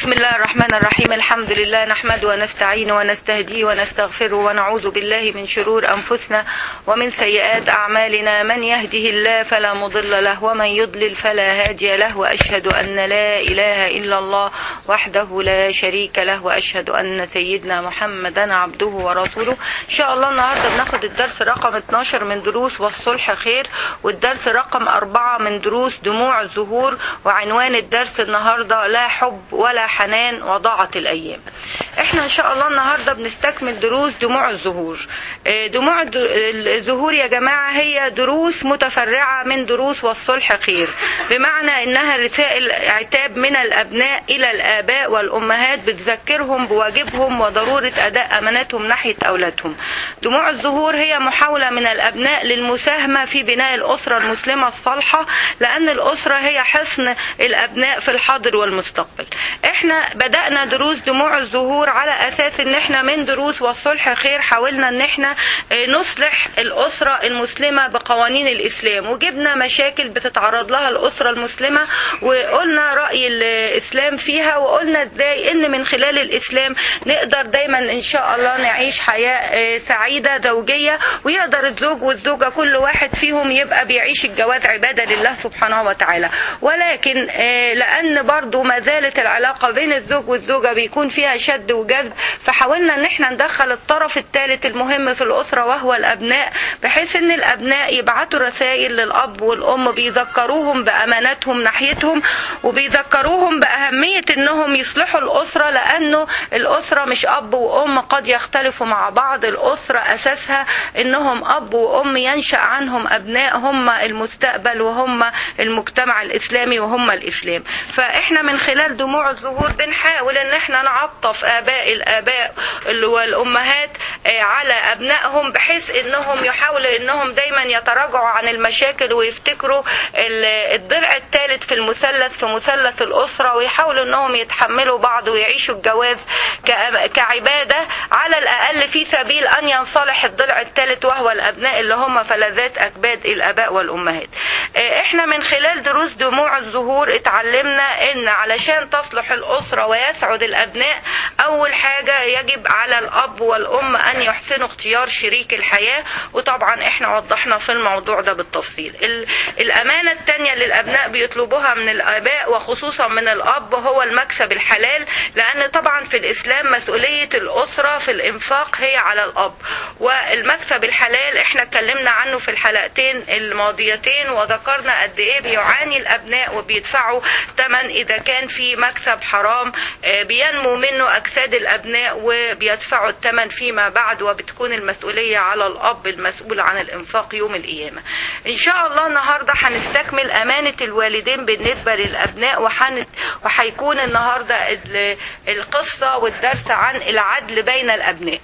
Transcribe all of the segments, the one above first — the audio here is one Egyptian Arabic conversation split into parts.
بسم الله الرحمن الرحيم الحمد لله نحمد ونستعين ونستهدي ونستغفره ونعوذ بالله من شرور أنفسنا ومن سيئات أعمالنا من يهده الله فلا مضل له ومن يضلل فلا هادي له وأشهد أن لا إله إلا الله وحده لا شريك له وأشهد أن سيدنا محمدا عبده ورسوله إن شاء الله النهاردة بناخد الدرس رقم 12 من دروس والصلح خير والدرس رقم أربعة من دروس دموع الزهور وعنوان الدرس النهاردة لا حب ولا حنان وضاعت الأيام احنا ان شاء الله النهارده بنستكمل دروس دموع الزهور آه، دموع الد- الزهور يا جماعه هي دروس متفرعه من دروس والصلح خير بمعنى انها رسائل عتاب من الابناء الى الاباء والامهات بتذكرهم بواجبهم وضروره اداء اماناتهم ناحيه اولادهم دموع الزهور هي محاوله من الابناء للمساهمه في بناء الاسره المسلمه الصالحه لان الاسره هي حصن الابناء في الحاضر والمستقبل احنا بدأنا دروس دموع الزهور على اساس ان احنا من دروس والصلح خير حاولنا ان احنا آه، نصلح الاسرة المسلمة بقوانين الاسلام وجبنا مشاكل بتتعرض لها الاسرة المسلمة وقلنا رأي الاسلام فيها وقلنا ازاي ان من خلال الاسلام نقدر دايما ان شاء الله نعيش حياة آه، سعيدة زوجية ويقدر الزوج والزوجة كل واحد فيهم يبقى بيعيش الجواز عبادة لله سبحانه وتعالى ولكن آه، لان برضو ما زالت العلاقة بين الزوج والزوجة بيكون فيها شد وجذب فحاولنا ان احنا ندخل الطرف الثالث المهم في الاسرة وهو الابناء بحيث ان الابناء يبعتوا رسائل للاب والام بيذكروهم باماناتهم ناحيتهم وبيذكروهم باهمية انهم يصلحوا الاسرة لانه الاسرة مش اب وام قد يختلفوا مع بعض الاسرة اساسها انهم اب وام ينشأ عنهم ابناء هم المستقبل وهم المجتمع الاسلامي وهم الاسلام فاحنا من خلال دموع الزهور بنحاول ان احنا نعطف اباء الاباء والامهات آه، على ابنائهم بحيث انهم يحاولوا انهم دايما يتراجعوا عن المشاكل ويفتكروا ال- الضلع الثالث في المثلث في مثلث الاسره ويحاولوا انهم يتحملوا بعض ويعيشوا الجواز كأم- كعباده على الاقل في سبيل ان ينصلح الضلع الثالث وهو الابناء اللي هم فلذات اكباد الاباء والامهات آه، احنا من خلال دروس دموع الزهور اتعلمنا ان علشان تصلح الاسره ويسعد الابناء اول حاجه يجب على الاب والام ان يحسنوا اختيار شريك الحياه وطبعا احنا وضحنا في الموضوع ده بالتفصيل ال- الامانه الثانيه اللي الابناء بيطلبوها من الاباء وخصوصا من الاب هو المكسب الحلال لان طبعا في الاسلام مسؤوليه الاسره في الانفاق هي على الاب والمكسب الحلال احنا اتكلمنا عنه في الحلقتين الماضيتين وذكرنا قد ايه بيعاني الابناء وبيدفعوا ثمن اذا كان في مكسب حرام آه، بينمو منه اجساد الابناء وبيدفعوا الثمن فيما بعد وبتكون المسؤوليه على الاب المسؤول عن الانفاق يوم القيامه ان شاء الله النهارده هنستكمل امانه الوالدين بالنسبه للابناء وحن وهيكون النهارده ال- القصه والدرس عن العدل بين الابناء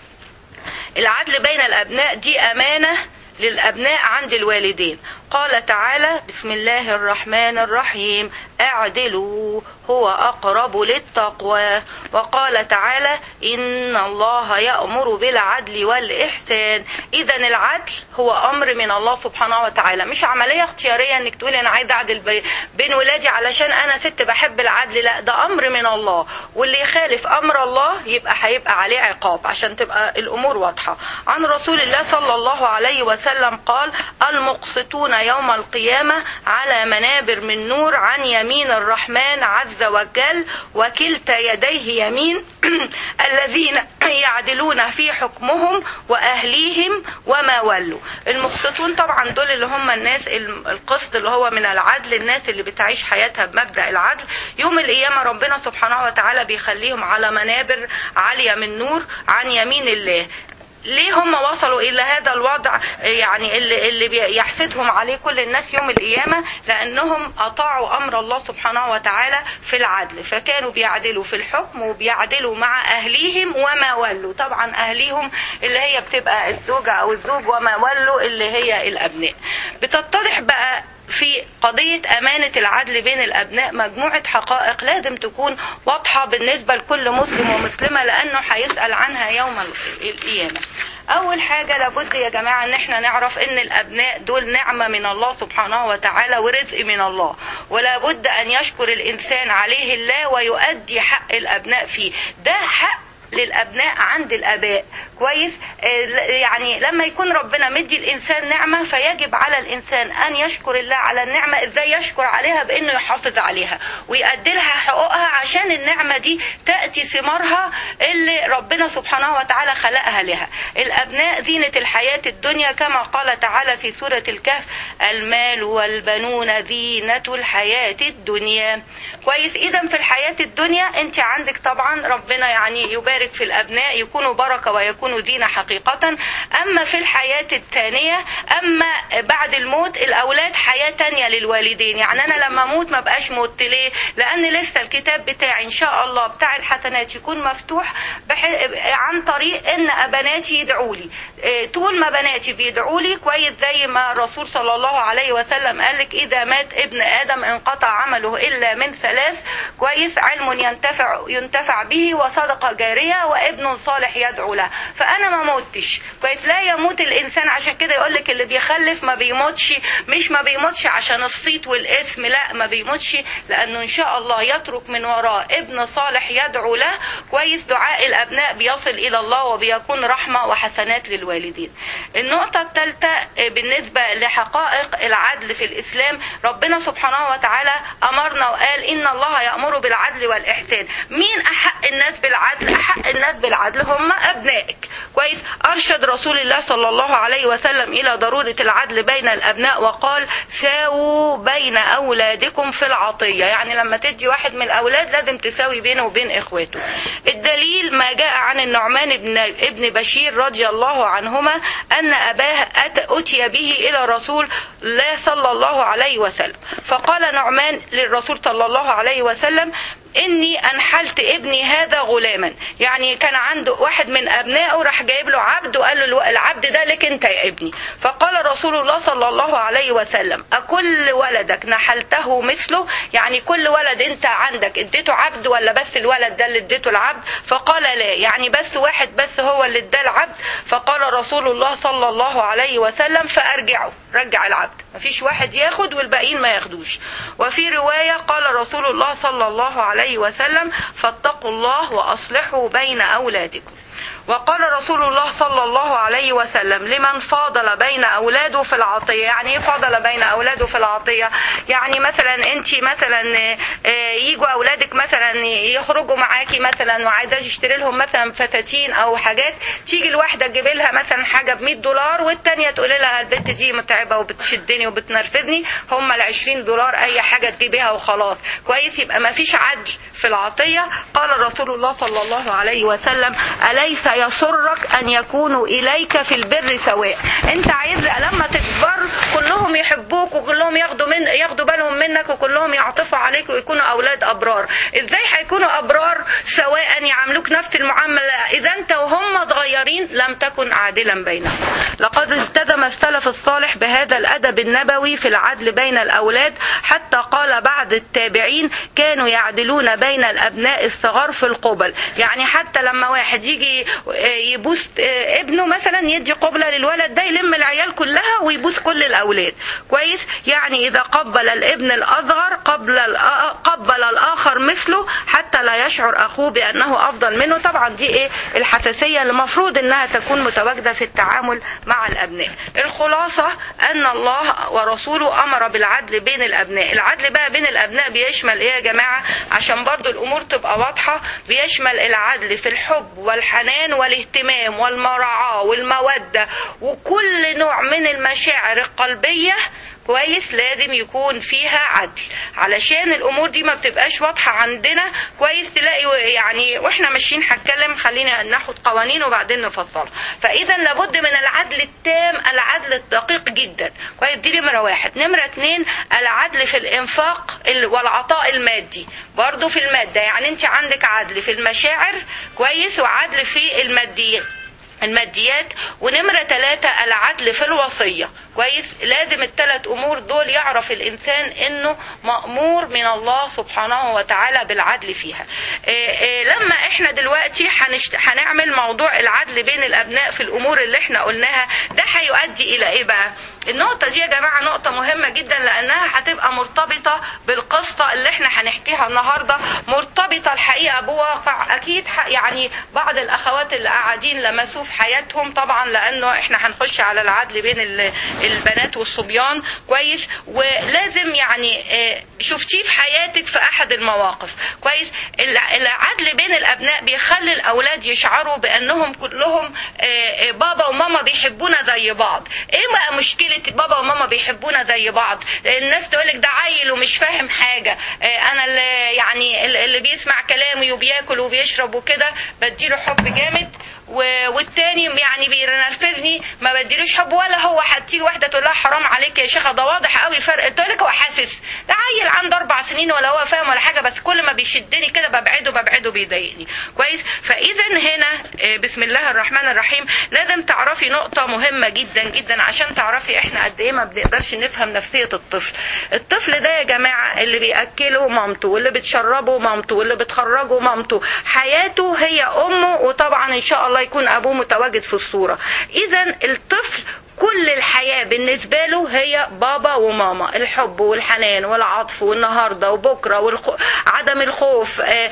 العدل بين الأبناء دي أمانة للأبناء عند الوالدين قال تعالى بسم الله الرحمن الرحيم اعدلوا هو أقرب للتقوى وقال تعالى إن الله يأمر بالعدل والإحسان إذا العدل هو أمر من الله سبحانه وتعالى مش عملية اختيارية إنك تقولي أنا عايزة أعدل بي- بين ولادي علشان أنا ست بحب العدل لا ده أمر من الله واللي يخالف أمر الله يبقى هيبقى عليه عقاب عشان تبقى الأمور واضحة عن رسول الله صلى الله عليه وسلم قال المقسطون يوم القيامة على منابر من نور عن يمين الرحمن عز وجل وكلتا يديه يمين الذين يعدلون في حكمهم وأهليهم وما ولوا المقسطون طبعا دول اللي هم الناس الم- القسط اللي هو من العدل الناس اللي بتعيش حياتها بمبدأ العدل يوم القيامة ربنا سبحانه وتعالى بيخليهم على منابر عالية من نور عن يمين الله ليه هم وصلوا الى هذا الوضع يعني اللي, اللي بي- يحسدهم عليه كل الناس يوم القيامه لانهم اطاعوا امر الله سبحانه وتعالى في العدل فكانوا بيعدلوا في الحكم وبيعدلوا مع اهليهم وما ولوا طبعا اهليهم اللي هي بتبقى الزوجه او الزوج وما ولوا اللي هي الابناء بتتضح بقى في قضية أمانة العدل بين الأبناء مجموعة حقائق لازم تكون واضحة بالنسبة لكل مسلم ومسلمة لأنه هيسأل عنها يوم القيامة أول حاجة لابد يا جماعة إن احنا نعرف إن الأبناء دول نعمة من الله سبحانه وتعالى ورزق من الله ولا بد أن يشكر الإنسان عليه الله ويؤدي حق الأبناء فيه ده حق للابناء عند الاباء كويس يعني لما يكون ربنا مدي الانسان نعمه فيجب على الانسان ان يشكر الله على النعمه ازاي يشكر عليها بانه يحافظ عليها ويؤدي لها حقوقها عشان النعمه دي تاتي ثمارها اللي ربنا سبحانه وتعالى خلقها لها الابناء زينه الحياه الدنيا كما قال تعالى في سوره الكهف المال والبنون زينه الحياه الدنيا كويس اذا في الحياه الدنيا انت عندك طبعا ربنا يعني يبارك في الأبناء يكونوا بركة ويكونوا زينة حقيقة أما في الحياة الثانية أما بعد الموت الأولاد حياة تانية للوالدين يعني أنا لما أموت ما بقاش موت ليه لأن لسه الكتاب بتاعي إن شاء الله بتاع الحسنات يكون مفتوح بح... عن طريق إن بناتي يدعوا لي طول ما بناتي بيدعوا لي كويس زي ما الرسول صلى الله عليه وسلم قال لك إذا مات ابن آدم انقطع عمله إلا من ثلاث كويس علم ينتفع ينتفع به وصدقة جارية وابن صالح يدعو له فانا ما موتش كويس لا يموت الانسان عشان كده يقول لك اللي بيخلف ما بيموتش مش ما بيموتش عشان الصيت والاسم لا ما بيموتش لانه ان شاء الله يترك من وراه ابن صالح يدعو له كويس دعاء الابناء بيصل الى الله وبيكون رحمه وحسنات للوالدين النقطه الثالثه بالنسبه لحقائق العدل في الاسلام ربنا سبحانه وتعالى امرنا وقال ان الله يامر بالعدل والاحسان مين احق الناس بالعدل احق الناس بالعدل هم ابنائك كويس ارشد رسول الله صلى الله عليه وسلم الى ضروره العدل بين الابناء وقال ساووا بين اولادكم في العطيه يعني لما تدي واحد من الاولاد لازم تساوي بينه وبين اخواته الدليل ما جاء عن النعمان بن ابن بشير رضي الله عنهما ان اباه اتي به الى رسول الله صلى الله عليه وسلم فقال نعمان للرسول صلى الله عليه وسلم اني انحلت ابني هذا غلاما يعني كان عنده واحد من ابنائه راح جايب له عبد وقال له العبد ده لك انت يا ابني فقال رسول الله صلى الله عليه وسلم اكل ولدك نحلته مثله يعني كل ولد انت عندك اديته عبد ولا بس الولد ده اللي اديته العبد فقال لا يعني بس واحد بس هو اللي اداه العبد فقال رسول الله صلى الله عليه وسلم فارجعه رجع العبد مفيش واحد ياخد والباقيين ما ياخدوش وفي رواية قال رسول الله صلى الله عليه وسلم فاتقوا الله وأصلحوا بين أولادكم وقال رسول الله صلى الله عليه وسلم لمن فاضل بين اولاده في العطيه يعني ايه فاضل بين اولاده في العطيه يعني مثلا انت مثلا يجوا اولادك مثلا يخرجوا معاكي مثلا وعايزه تشتري لهم مثلا فساتين او حاجات تيجي الواحده تجيب لها مثلا حاجه ب 100 دولار والثانيه تقول لها البنت دي متعبه وبتشدني وبتنرفزني هم ال 20 دولار اي حاجه تجيبيها وخلاص كويس يبقى ما فيش عدل في العطيه قال رسول الله صلى الله عليه وسلم اليس يسرك ان يكونوا اليك في البر سواء انت عايز لما تكبر كلهم يحبوك وكلهم ياخدوا من ياخدوا بالهم منك وكلهم يعطفوا عليك ويكونوا اولاد ابرار ازاي هيكونوا ابرار سواء يعاملوك نفس المعامله اذا انت وهم صغيرين لم تكن عادلا بينهم لقد التزم السلف الصالح بهذا الادب النبوي في العدل بين الاولاد حتى قال بعض التابعين كانوا يعدلون بين الابناء الصغار في القبل يعني حتى لما واحد يجي يبوس ابنه مثلا يدي قبلة للولد ده يلم العيال كلها ويبوس كل الأولاد كويس يعني إذا قبل الابن الأصغر قبل قبل الآخر مثله حتى لا يشعر أخوه بأنه أفضل منه طبعا دي إيه الحساسية اللي المفروض إنها تكون متواجدة في التعامل مع الأبناء الخلاصة أن الله ورسوله أمر بالعدل بين الأبناء العدل بقى بين الأبناء بيشمل إيه يا جماعة عشان برضو الأمور تبقى واضحة بيشمل العدل في الحب والحنان والاهتمام والمراعاة والمودة وكل نوع من المشاعر القلبية كويس لازم يكون فيها عدل علشان الامور دي ما بتبقاش واضحه عندنا كويس تلاقي يعني واحنا ماشيين هتكلم خلينا ناخد قوانين وبعدين نفصلها فاذا لابد من العدل التام العدل الدقيق جدا كويس دي نمره واحد نمره اتنين العدل في الانفاق والعطاء المادي برضو في الماده يعني انت عندك عدل في المشاعر كويس وعدل في الماديات الماديات ونمرة ثلاثة العدل في الوصية كويس لازم الثلاث أمور دول يعرف الإنسان إنه مأمور من الله سبحانه وتعالى بالعدل فيها إيه إيه لما إحنا دلوقتي هنشت... هنعمل موضوع العدل بين الأبناء في الأمور اللي إحنا قلناها ده هيؤدي إلى إيه بقى النقطة دي يا جماعة نقطة مهمة جدا لأنها هتبقى مرتبطة بالقصة اللي احنا هنحكيها النهاردة مرتبطة الحقيقة بواقع أكيد يعني بعض الأخوات اللي قاعدين لمسوه في حياتهم طبعا لأنه احنا هنخش على العدل بين البنات والصبيان كويس ولازم يعني شفتيه في حياتك في أحد المواقف كويس العدل بين الأبناء بيخلي الأولاد يشعروا بأنهم كلهم بابا وماما بيحبونا زي بعض ايه بقى مشكلة بابا وماما بيحبونا زي بعض الناس تقولك ده عيل ومش فاهم حاجة انا اللي يعني اللي بيسمع كلامي وبياكل وبيشرب وكده بديله حب جامد والتاني يعني بينرفزني ما بديلوش حب ولا هو هتيجي واحده تقول لها حرام عليك يا شيخه ده واضح قوي فرق تقول لك هو حاسس ده عيل عنده اربع سنين ولا هو فاهم ولا حاجه بس كل ما بيشدني كده ببعده ببعده بيضايقني كويس فاذا هنا بسم الله الرحمن الرحيم لازم تعرفي نقطه مهمه جدا جدا عشان تعرفي احنا قد ايه ما بنقدرش نفهم نفسيه الطفل الطفل ده يا جماعه اللي بياكله مامته واللي بتشربه مامته واللي بتخرجه مامته حياته هي امه وطبعا ان شاء الله يكون ابوه متواجد في الصوره اذا الطفل كل الحياة بالنسبة له هي بابا وماما الحب والحنان والعطف والنهاردة وبكرة وعدم الخوف آآ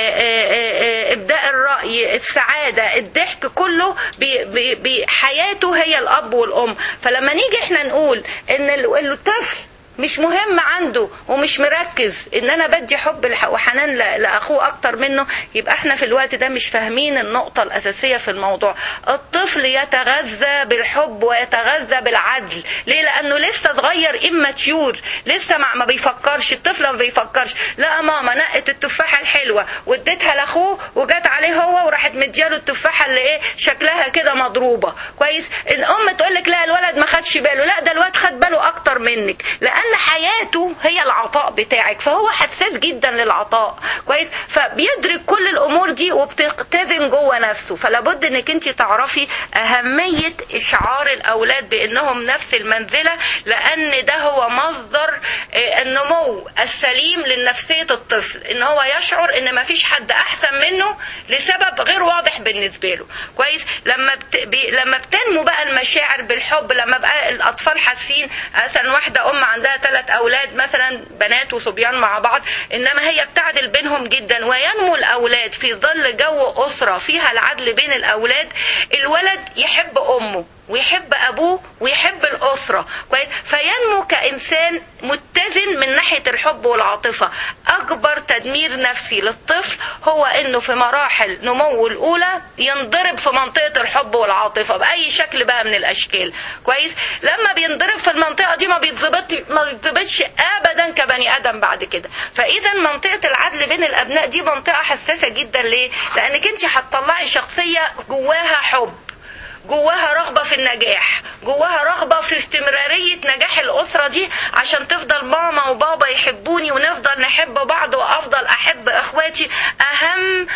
آآ إبداء الرأي السعادة الضحك كله بي بي بي حياته هي الأب والأم فلما نيجي احنا نقول إن الطفل مش مهم عنده ومش مركز ان انا بدي حب وحنان لاخوه اكتر منه يبقى احنا في الوقت ده مش فاهمين النقطة الاساسية في الموضوع الطفل يتغذى بالحب ويتغذى بالعدل ليه لانه لسه صغير اماتيور لسه ما, ما بيفكرش الطفل ما بيفكرش لا ماما نقت التفاحة الحلوة واديتها لاخوه وجت عليه هو وراحت مدياله التفاحة اللي ايه شكلها كده مضروبة كويس الام تقول لك لا الولد ما خدش باله لا ده الواد خد باله اكتر منك لان لان حياته هي العطاء بتاعك فهو حساس جدا للعطاء كويس فبيدرك كل الامور دي وبتختزن جوه نفسه فلابد انك انت تعرفي اهميه اشعار الاولاد بانهم نفس المنزله لان ده هو مصدر النمو السليم لنفسيه الطفل ان هو يشعر ان ما فيش حد احسن منه لسبب غير واضح بالنسبه له كويس لما بت... بي... لما بتنمو بقى المشاعر بالحب لما بقى الاطفال حاسين مثلا واحده ام عندها ثلاث اولاد مثلا بنات وصبيان مع بعض انما هي بتعدل بينهم جدا وينمو الاولاد في ظل جو اسره فيها العدل بين الاولاد الولد يحب امه ويحب ابوه ويحب الاسره كويس فينمو كانسان متزن من ناحيه الحب والعاطفه اكبر تدمير نفسي للطفل هو انه في مراحل نموه الاولى ينضرب في منطقه الحب والعاطفه باي شكل بقى من الاشكال كويس لما بينضرب في المنطقه دي ما بيتظبطش ما بيتظبطش ابدا كبني ادم بعد كده فاذا منطقه العدل بين الابناء دي منطقه حساسه جدا ليه لانك انت هتطلعي شخصيه جواها حب جواها رغبة في النجاح جواها رغبة في استمرارية نجاح الأسرة دي عشان تفضل ماما وبابا يحبوني ونفضل نحب بعض وأفضل أحب إخواتي أهم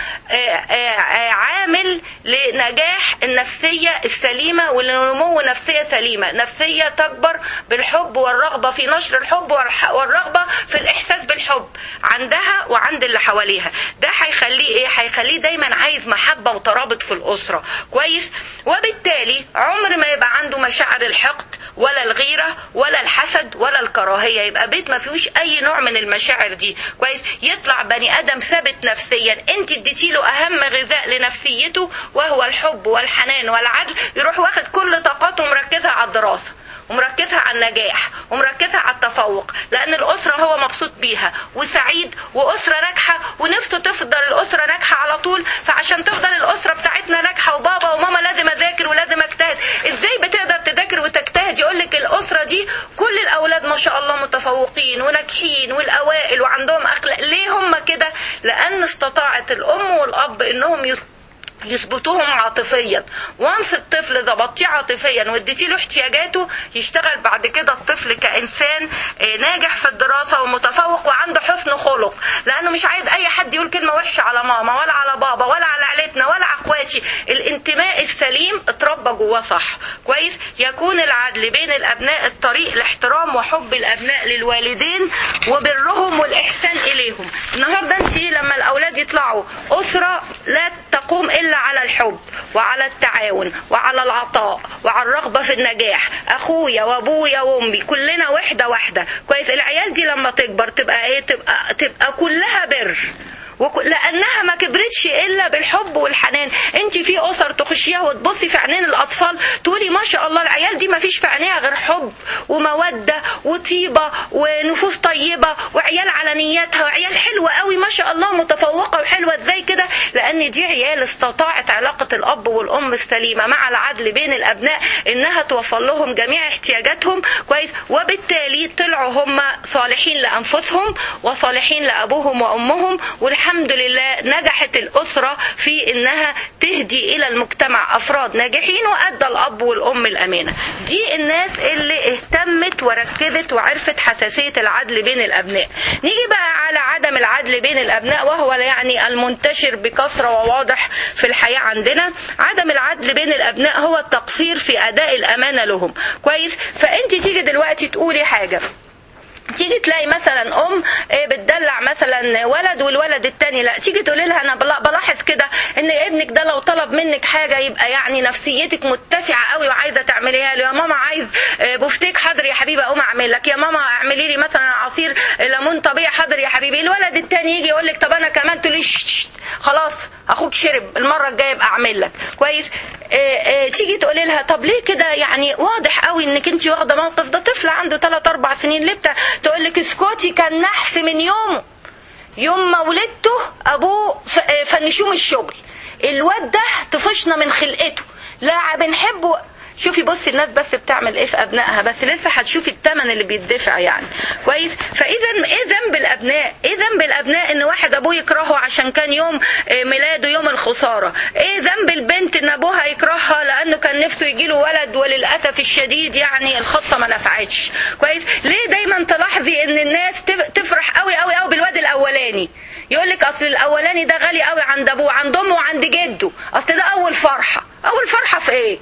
عامل لنجاح النفسية السليمة ولنمو نفسية سليمة نفسية تكبر بالحب والرغبة في نشر الحب والرغبة في الإحساس بالحب عندها وعند اللي حواليها ده هيخليه إيه هيخليه دايما عايز محبة وترابط في الأسرة كويس وبالتالي وبالتالي عمر ما يبقى عنده مشاعر الحقد ولا الغيرة ولا الحسد ولا الكراهية يبقى بيت ما فيهوش أي نوع من المشاعر دي كويس يطلع بني آدم ثابت نفسيا أنت اديتي له أهم غذاء لنفسيته وهو الحب والحنان والعدل يروح واخد كل طاقته مركزها على الدراسة ومركزها على النجاح ومركزها على التفوق لان الاسره هو مبسوط بيها وسعيد واسره ناجحه ونفسه تفضل الاسره ناجحه على طول فعشان تفضل الاسره بتاعتنا ناجحه وبابا وماما لازم اذاكر ولازم اجتهد ازاي بتقدر تذاكر وتجتهد يقول لك الاسره دي كل الاولاد ما شاء الله متفوقين وناجحين والاوائل وعندهم اخلاق ليه هم كده لان استطاعت الام والاب انهم يط... يثبتوهم عاطفيا وانس الطفل ظبطتيه عاطفيا واديتي له احتياجاته يشتغل بعد كده الطفل كانسان ناجح في الدراسه ومتفوق وعنده حسن خلق لانه مش عايز اي حد يقول كلمه وحشه على ماما ولا على بابا ولا على عيلتنا ولا على اخواتي ماشي الانتماء السليم اتربى جواه صح كويس يكون العدل بين الابناء الطريق لاحترام وحب الابناء للوالدين وبرهم والاحسان اليهم النهارده انت لما الاولاد يطلعوا اسره لا تقوم الا على الحب وعلى التعاون وعلى العطاء وعلى الرغبه في النجاح اخويا وابويا وامي كلنا وحده واحده كويس العيال دي لما تكبر تبقى ايه تبقى تبقى كلها بر وك... لانها ما كبرتش الا بالحب والحنان انت في اسر تخشيها وتبصي في عينين الاطفال تقولي ما شاء الله العيال دي ما فيش في عينيها غير حب وموده وطيبه ونفوس طيبه وعيال على نياتها وعيال حلوه قوي ما شاء الله متفوقه وحلوه ازاي كده لان دي عيال استطاعت علاقه الاب والام السليمه مع العدل بين الابناء انها توفر لهم جميع احتياجاتهم كويس وبالتالي طلعوا هم صالحين لانفسهم وصالحين لابوهم وامهم والحمد الحمد لله نجحت الأسرة في إنها تهدي إلى المجتمع أفراد ناجحين وأدى الأب والأم الأمانة دي الناس اللي اهتمت وركزت وعرفت حساسية العدل بين الأبناء نيجي بقى على عدم العدل بين الأبناء وهو يعني المنتشر بكثرة وواضح في الحياة عندنا عدم العدل بين الأبناء هو التقصير في أداء الأمانة لهم كويس فأنت تيجي دلوقتي تقولي حاجة تيجي تلاقي مثلا ام بتدلع مثلا ولد والولد التاني لا تيجي تقولي لها انا بلاحظ كده ان ابنك ده لو طلب منك حاجه يبقى يعني نفسيتك متسعه قوي وعايزه تعمليها له يا ماما عايز بفتيك حاضر يا حبيبي اقوم اعمل لك يا ماما اعملي لي مثلا عصير ليمون طبيعي حاضر يا حبيبي الولد التاني يجي يقول لك طب انا كمان تقولي خلاص اخوك شرب المره الجايه ابقى اعمل لك كويس تيجي تقولي لها طب ليه كده يعني واضح قوي انك انت واخده موقف ده طفل عنده 3 4 سنين ليه بتاع تقول لك اسكتي كان نحس من يومه يوم ما ولدته ابوه فنشوه من الشغل الواد ده طفشنا من خلقته لا بنحبه شوفي بصي الناس بس بتعمل ايه في ابنائها بس لسه هتشوفي الثمن اللي بيدفع يعني كويس فاذا ايه ذنب الابناء ايه ذنب الابناء ان واحد ابوه يكرهه عشان كان يوم ميلاده يوم الخساره ايه ذنب البنت ان ابوها يكرهها لانه كان نفسه يجي له ولد وللاسف الشديد يعني الخطه ما نفعتش كويس ليه دايما تلاحظي ان الناس تفرح قوي قوي قوي بالواد الاولاني يقول لك اصل الاولاني ده غالي قوي عند ابوه عند امه وعند جده اصل ده اول فرحه اول فرحه في ايه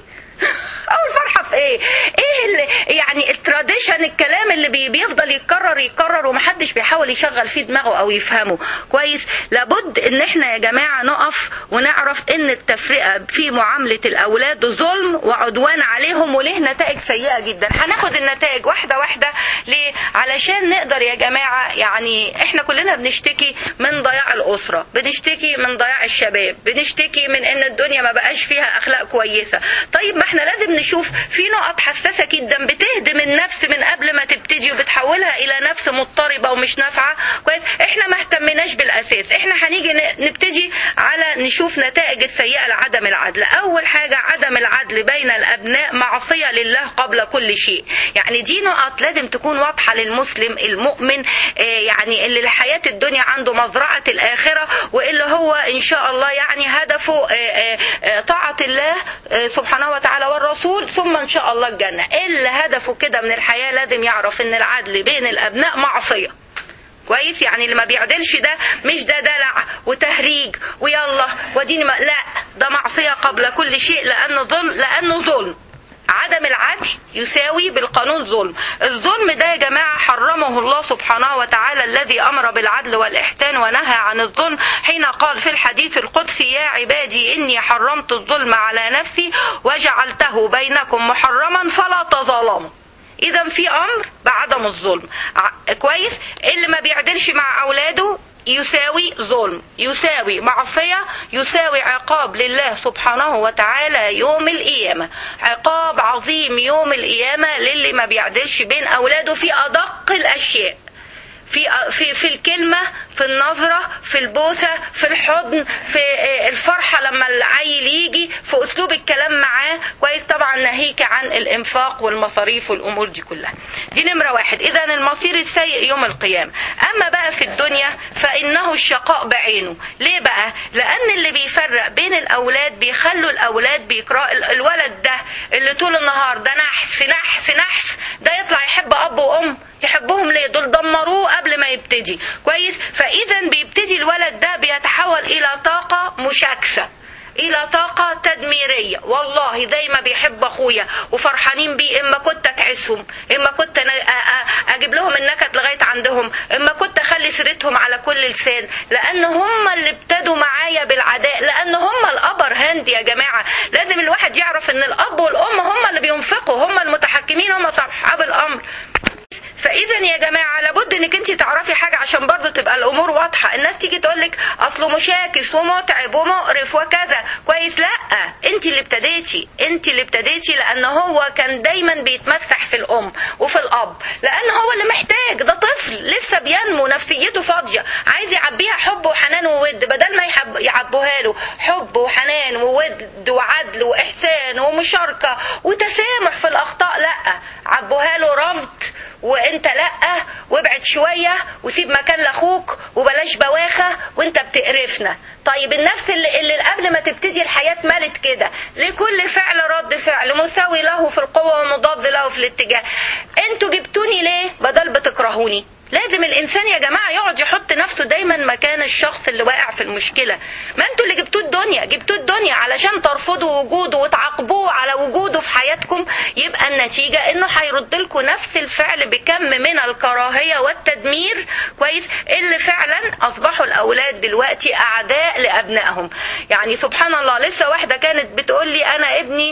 اول فرحه في ايه ايه اللي يعني التراديشن الكلام اللي بي بيفضل يتكرر يتكرر ومحدش بيحاول يشغل فيه دماغه او يفهمه كويس لابد ان احنا يا جماعه نقف ونعرف ان التفرقه في معامله الاولاد ظلم وعدوان عليهم وله نتائج سيئه جدا هناخد النتائج واحده واحده ليه علشان نقدر يا جماعه يعني احنا كلنا بنشتكي من ضياع الاسره بنشتكي من ضياع الشباب بنشتكي من ان الدنيا ما بقاش فيها اخلاق كويسه طيب ما احنا لازم نشوف في نقط حساسه جدا بتهدم النفس من قبل ما تبتدي وبتحولها الى نفس مضطربه ومش نافعه كويس احنا ما اهتمناش بالاساس احنا هنيجي نبتدي على نشوف نتائج السيئه لعدم العدل اول حاجه عدم العدل بين الابناء معصيه لله قبل كل شيء يعني دي نقط لازم تكون واضحه للمسلم المؤمن يعني اللي الحياه الدنيا عنده مزرعه الاخره واللي هو ان شاء الله يعني هدفه طاعه الله سبحانه وتعالى والرسول ثم ان شاء الله الجنه اللي هدفه كده من الحياه لازم يعرف ان العدل بين الابناء معصيه كويس يعني اللي ما بيعدلش ده مش ده دلع وتهريج ويلا وديني ما لا ده معصيه قبل كل شيء لانه ظلم لانه ظلم عدم العدل يساوي بالقانون ظلم الظلم ده يا جماعة حرمه الله سبحانه وتعالى الذي أمر بالعدل والإحسان ونهى عن الظلم حين قال في الحديث القدسي يا عبادي إني حرمت الظلم على نفسي وجعلته بينكم محرما فلا تظالموا إذا في أمر بعدم الظلم كويس اللي ما بيعدلش مع أولاده يساوي ظلم يساوي معصية يساوي عقاب لله سبحانه وتعالى يوم القيامة عقاب عظيم يوم القيامة للي ما بيعدلش بين أولاده في أدق الأشياء في في في الكلمة في النظرة في البوسة في الحضن في الفرحة لما العيل يجي في أسلوب الكلام معاه كويس طبعا ناهيك عن الإنفاق والمصاريف والأمور دي كلها دي نمرة واحد إذا المصير السيء يوم القيامة أما بقى في الدنيا فإنه الشقاء بعينه ليه بقى لأن اللي بيفرق بين الأولاد بيخلوا الأولاد بيقرأ الولد ده اللي طول النهار ده نحس نحس نحس ده يطلع يحب أب وأم تحبهم ليه دول دمروه قبل ما يبتدي كويس فاذا بيبتدي الولد ده بيتحول الى طاقه مشاكسه الى طاقه تدميريه والله زي ما بيحب اخويا وفرحانين بيه اما كنت اتعسهم اما كنت أنا اجيب لهم النكد لغايه عندهم اما كنت اخلي سيرتهم على كل لسان لان هم اللي ابتدوا معايا بالعداء لان هم الابر هاند يا جماعه لازم الواحد يعرف ان الاب والام هم اللي بينفقوا هم المتحكمين هم صاحب الامر فاذا يا جماعه لابد انك انت تعرفي حاجه عشان برضو تبقى الامور واضحه الناس تيجي تقول لك اصله مشاكس ومتعب ومقرف وكذا كويس لا انت اللي ابتديتي انت اللي ابتديتي لان هو كان دايما بيتمسح في الام وفي الاب لان هو اللي محتاج ده طفل لسه بينمو نفسيته فاضيه عايز يعبيها حب وحنان وود بدل ما يحب يعبوها له حب وحنان وود وعدل واحسان ومشاركه وتسامح في الاخطاء لا عبوها له رفض وانت لا وابعد شويه وسيب مكان لاخوك وبلاش بواخه وانت بتقرفنا طيب النفس اللي, اللي قبل ما تبتدي الحياه مالت كده لكل فعل رد فعل مساوي له في القوه ومضاد له في الاتجاه انتوا جبتوني ليه بدل بتكرهوني لازم الانسان يا جماعه يقعد يحط نفسه دايما مكان الشخص اللي واقع في المشكله ما انتوا اللي جبتوه الدنيا جبتوه الدنيا علشان ترفضوا وجوده وتعاقبوه على وجوده في حياتكم يبقى النتيجه انه هيرد لكم نفس الفعل بكم من الكراهيه والتدمير كويس اللي فعلا اصبحوا الاولاد دلوقتي اعداء لابنائهم يعني سبحان الله لسه واحده كانت بتقول لي انا ابني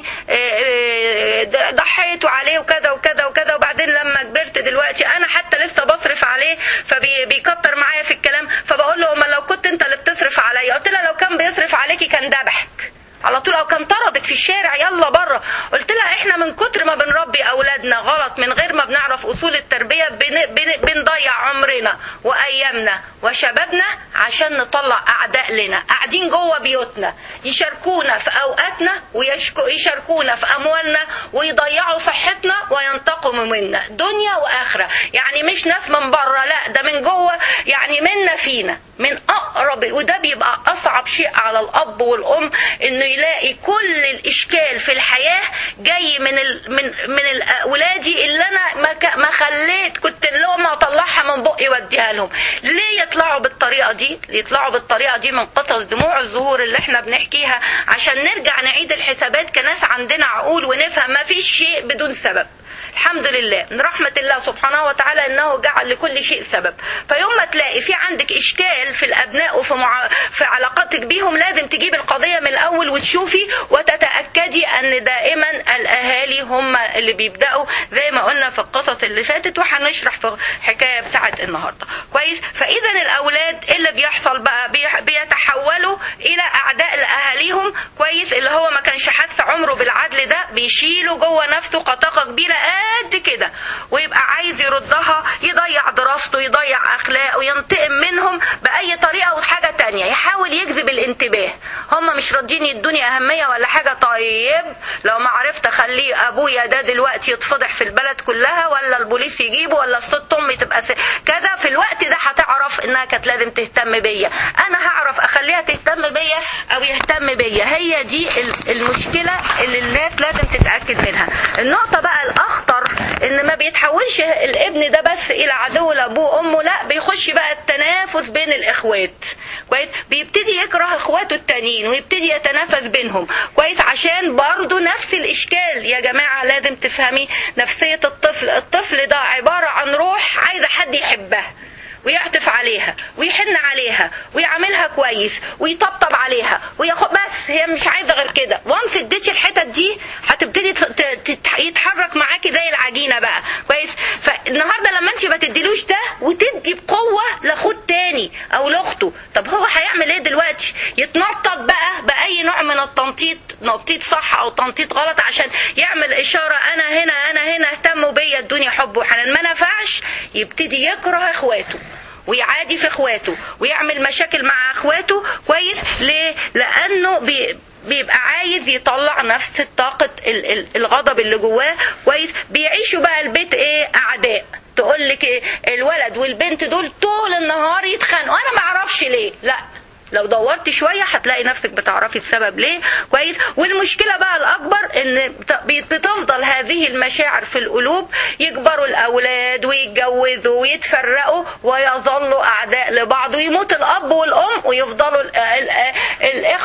ضحيت عليه وكذا وكذا وكذا وبعدين لما كبرت دلوقتي انا حتى لسه بصرف عليه فبيكتر معايا في الكلام فبقول له امال لو كنت انت اللي بتصرف عليا قلت لها لو كان بيصرف عليكي كان ذبحك على طول او كان طردك في الشارع يلا بره قلت لها احنا من كتر ما بنربي اولادنا غلط من غير ما بنعرف اصول التربيه بن بن بنضيع عمرنا وايامنا وشبابنا عشان نطلع اعداء لنا قاعدين جوه بيوتنا يشاركونا في اوقاتنا ويشاركونا في اموالنا ويضيعوا صحتنا وينتقموا منا دنيا واخره يعني مش ناس من بره لا ده من جوه يعني منا فينا من اقرب وده بيبقى اصعب شيء على الاب والام انه يلاقي كل الاشكال في الحياه جاي من ال من من اولادي اللي انا ما ما خليت كنت لهم اطلعها من بقي واديها لهم ليه يطلعوا بالطريقه دي يطلعوا بالطريقه دي من قطع دموع الزهور اللي احنا بنحكيها عشان نرجع نعيد الحسابات كناس عندنا عقول ونفهم ما فيش شيء بدون سبب الحمد لله من رحمة الله سبحانه وتعالى انه جعل لكل شيء سبب فيوم ما تلاقي في عندك اشكال في الابناء وفي مع... في علاقاتك بيهم لازم تجيب القضية من الاول وتشوفي وتتأكدي ان دائما الاهالي هم اللي بيبدأوا زي ما قلنا في القصص اللي فاتت وهنشرح في الحكاية بتاعت النهاردة كويس فاذا الاولاد اللي بيحصل بقى بي... بيتحولوا الى اعداء لاهاليهم كويس اللي هو ما كانش حاسس عمره بالعدل ده بيشيلوا جوه نفسه قطاقة كبيرة قد كده ويبقى عايز يردها يضيع دراسته يضيع اخلاقه ينتقم منهم باي طريقه وحاجه تانية يحاول يجذب الانتباه هم مش راضيين يدوني اهميه ولا حاجه طيب لو ما عرفت اخليه ابويا ده دلوقتي يتفضح في البلد كلها ولا البوليس يجيبه ولا الست امي تبقى كذا في الوقت ده هتعرف انها كانت لازم تهتم بيا انا هعرف اخليها تهتم بيا او يهتم بيا هي دي المشكله اللي الناس لازم تتاكد منها النقطه بقى الاخطر ان ما بيتحولش الابن ده بس الى عدو لابوه وامه لا بيخش بقى التنافس بين الاخوات كويس بيبتدي يكره اخواته التانيين ويبتدي يتنافس بينهم كويس عشان برضه نفس الاشكال يا جماعه لازم تفهمي نفسيه الطفل الطفل ده عباره عن روح عايزه حد يحبها ويعطف عليها ويحن عليها ويعاملها كويس ويطبطب عليها وياخد بس هي مش عايزه غير كده وانس اديتي الحتت دي هتبتدي يتحرك معاكي زي العجينه بقى كويس فالنهارده لما انت ما تديلوش ده وتدي بقوه لاخوه تاني او لاخته طب هو هيعمل ايه دلوقتي يتنطط بقى باي نوع من التنطيط تنطيط صح او تنطيط غلط عشان يعمل اشاره انا هنا انا هنا اهتموا بيا الدنيا حب وحنان ما نفعش يبتدي يكره اخواته ويعادي في اخواته ويعمل مشاكل مع اخواته كويس ليه لانه بي بيبقى عايز يطلع نفس طاقة الغضب اللي جواه كويس بيعيشوا بقى البيت ايه اعداء تقول لك إيه الولد والبنت دول طول النهار يتخانقوا انا ما اعرفش ليه لا لو دورت شوية هتلاقي نفسك بتعرفي السبب ليه كويس والمشكلة بقى الأكبر إن بتفضل هذه المشاعر في القلوب يكبروا الأولاد ويتجوزوا ويتفرقوا ويظلوا أعداء لبعض ويموت الأب والأم ويفضلوا الإخوة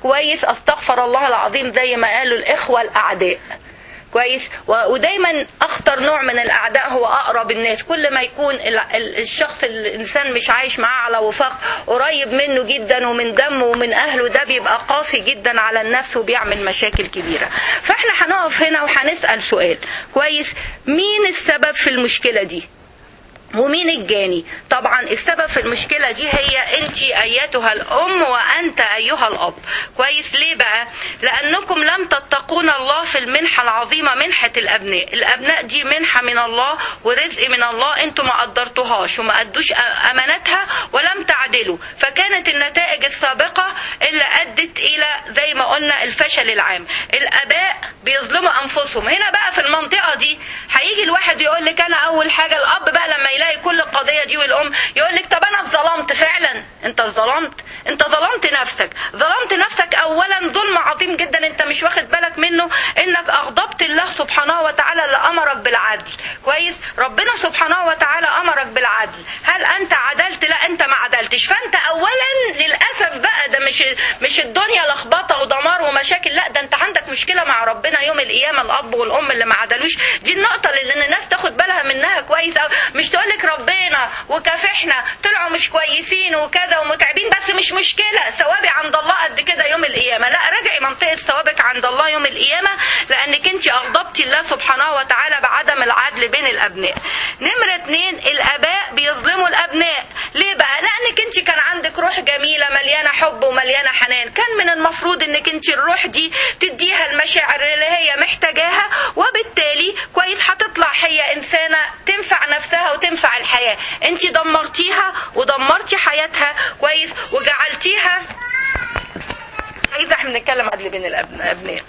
كويس استغفر الله العظيم زي ما قالوا الاخوه الاعداء كويس و- ودايما اخطر نوع من الاعداء هو اقرب الناس كل ما يكون ال- ال- الشخص الانسان مش عايش معاه على وفاق قريب منه جدا ومن دمه ومن اهله ده بيبقى قاسي جدا على النفس وبيعمل مشاكل كبيره فاحنا هنقف هنا وهنسال سؤال كويس مين السبب في المشكله دي ومين الجاني طبعا السبب في المشكله دي هي انت ايتها الام وانت ايها الاب كويس ليه بقى لانكم لم تتقون الله في المنحه العظيمه منحه الابناء الابناء دي منحه من الله ورزق من الله انتم ما قدرتوهاش وما ادوش امانتها ولم تعدلوا فكانت النتائج السابقه اللي ادت الى زي ما قلنا الفشل العام الاباء بيظلموا انفسهم هنا بقى في المنطقه دي هيجي الواحد يقول لك انا اول حاجه الاب بقى لما يلاقي كل القضيه دي والام يقول لك طب انا اتظلمت فعلا انت اتظلمت انت ظلمت نفسك ظلمت نفسك اولا ظلم عظيم جدا انت مش واخد بالك منه انك اغضبت الله سبحانه وتعالى اللي امرك بالعدل كويس ربنا سبحانه وتعالى امرك بالعدل هل انت عدلت لا انت ما عدلتش فانت اولا للاسف بقى ده مش مش الدنيا لخبطه ودمار ومشاكل لا ده انت عندك مشكله مع ربنا يوم القيامه الاب والام اللي ما عدلوش دي النقطه اللي الناس تاخد بالها منها كويس أوي. مش تقول لك ربنا وكافحنا طلعوا مش كويسين وكذا ومتعبين بس مش مشكله ثوابي عند الله قد كده يوم القيامه لا راجعي منطقه ثوابك عند الله يوم القيامه لانك انت اغضبتي الله سبحانه وتعالى بعدم العدل بين الابناء نمره اتنين الاباء بيظلموا الابناء ليه بقى لانك انت كان عندك روح جميله مليانه حب ومليانه حنان كان من المفروض انك انت الروح دي تديها المشاعر اللي هي محتاجاها وبالتالي كويس هتطلع هي انسانه تنفع نفسها وتنفع الحياه انت دمرتيها ودمرتي حياتها كويس وجعلتيها اذا احنا بنتكلم عدل بين الابناء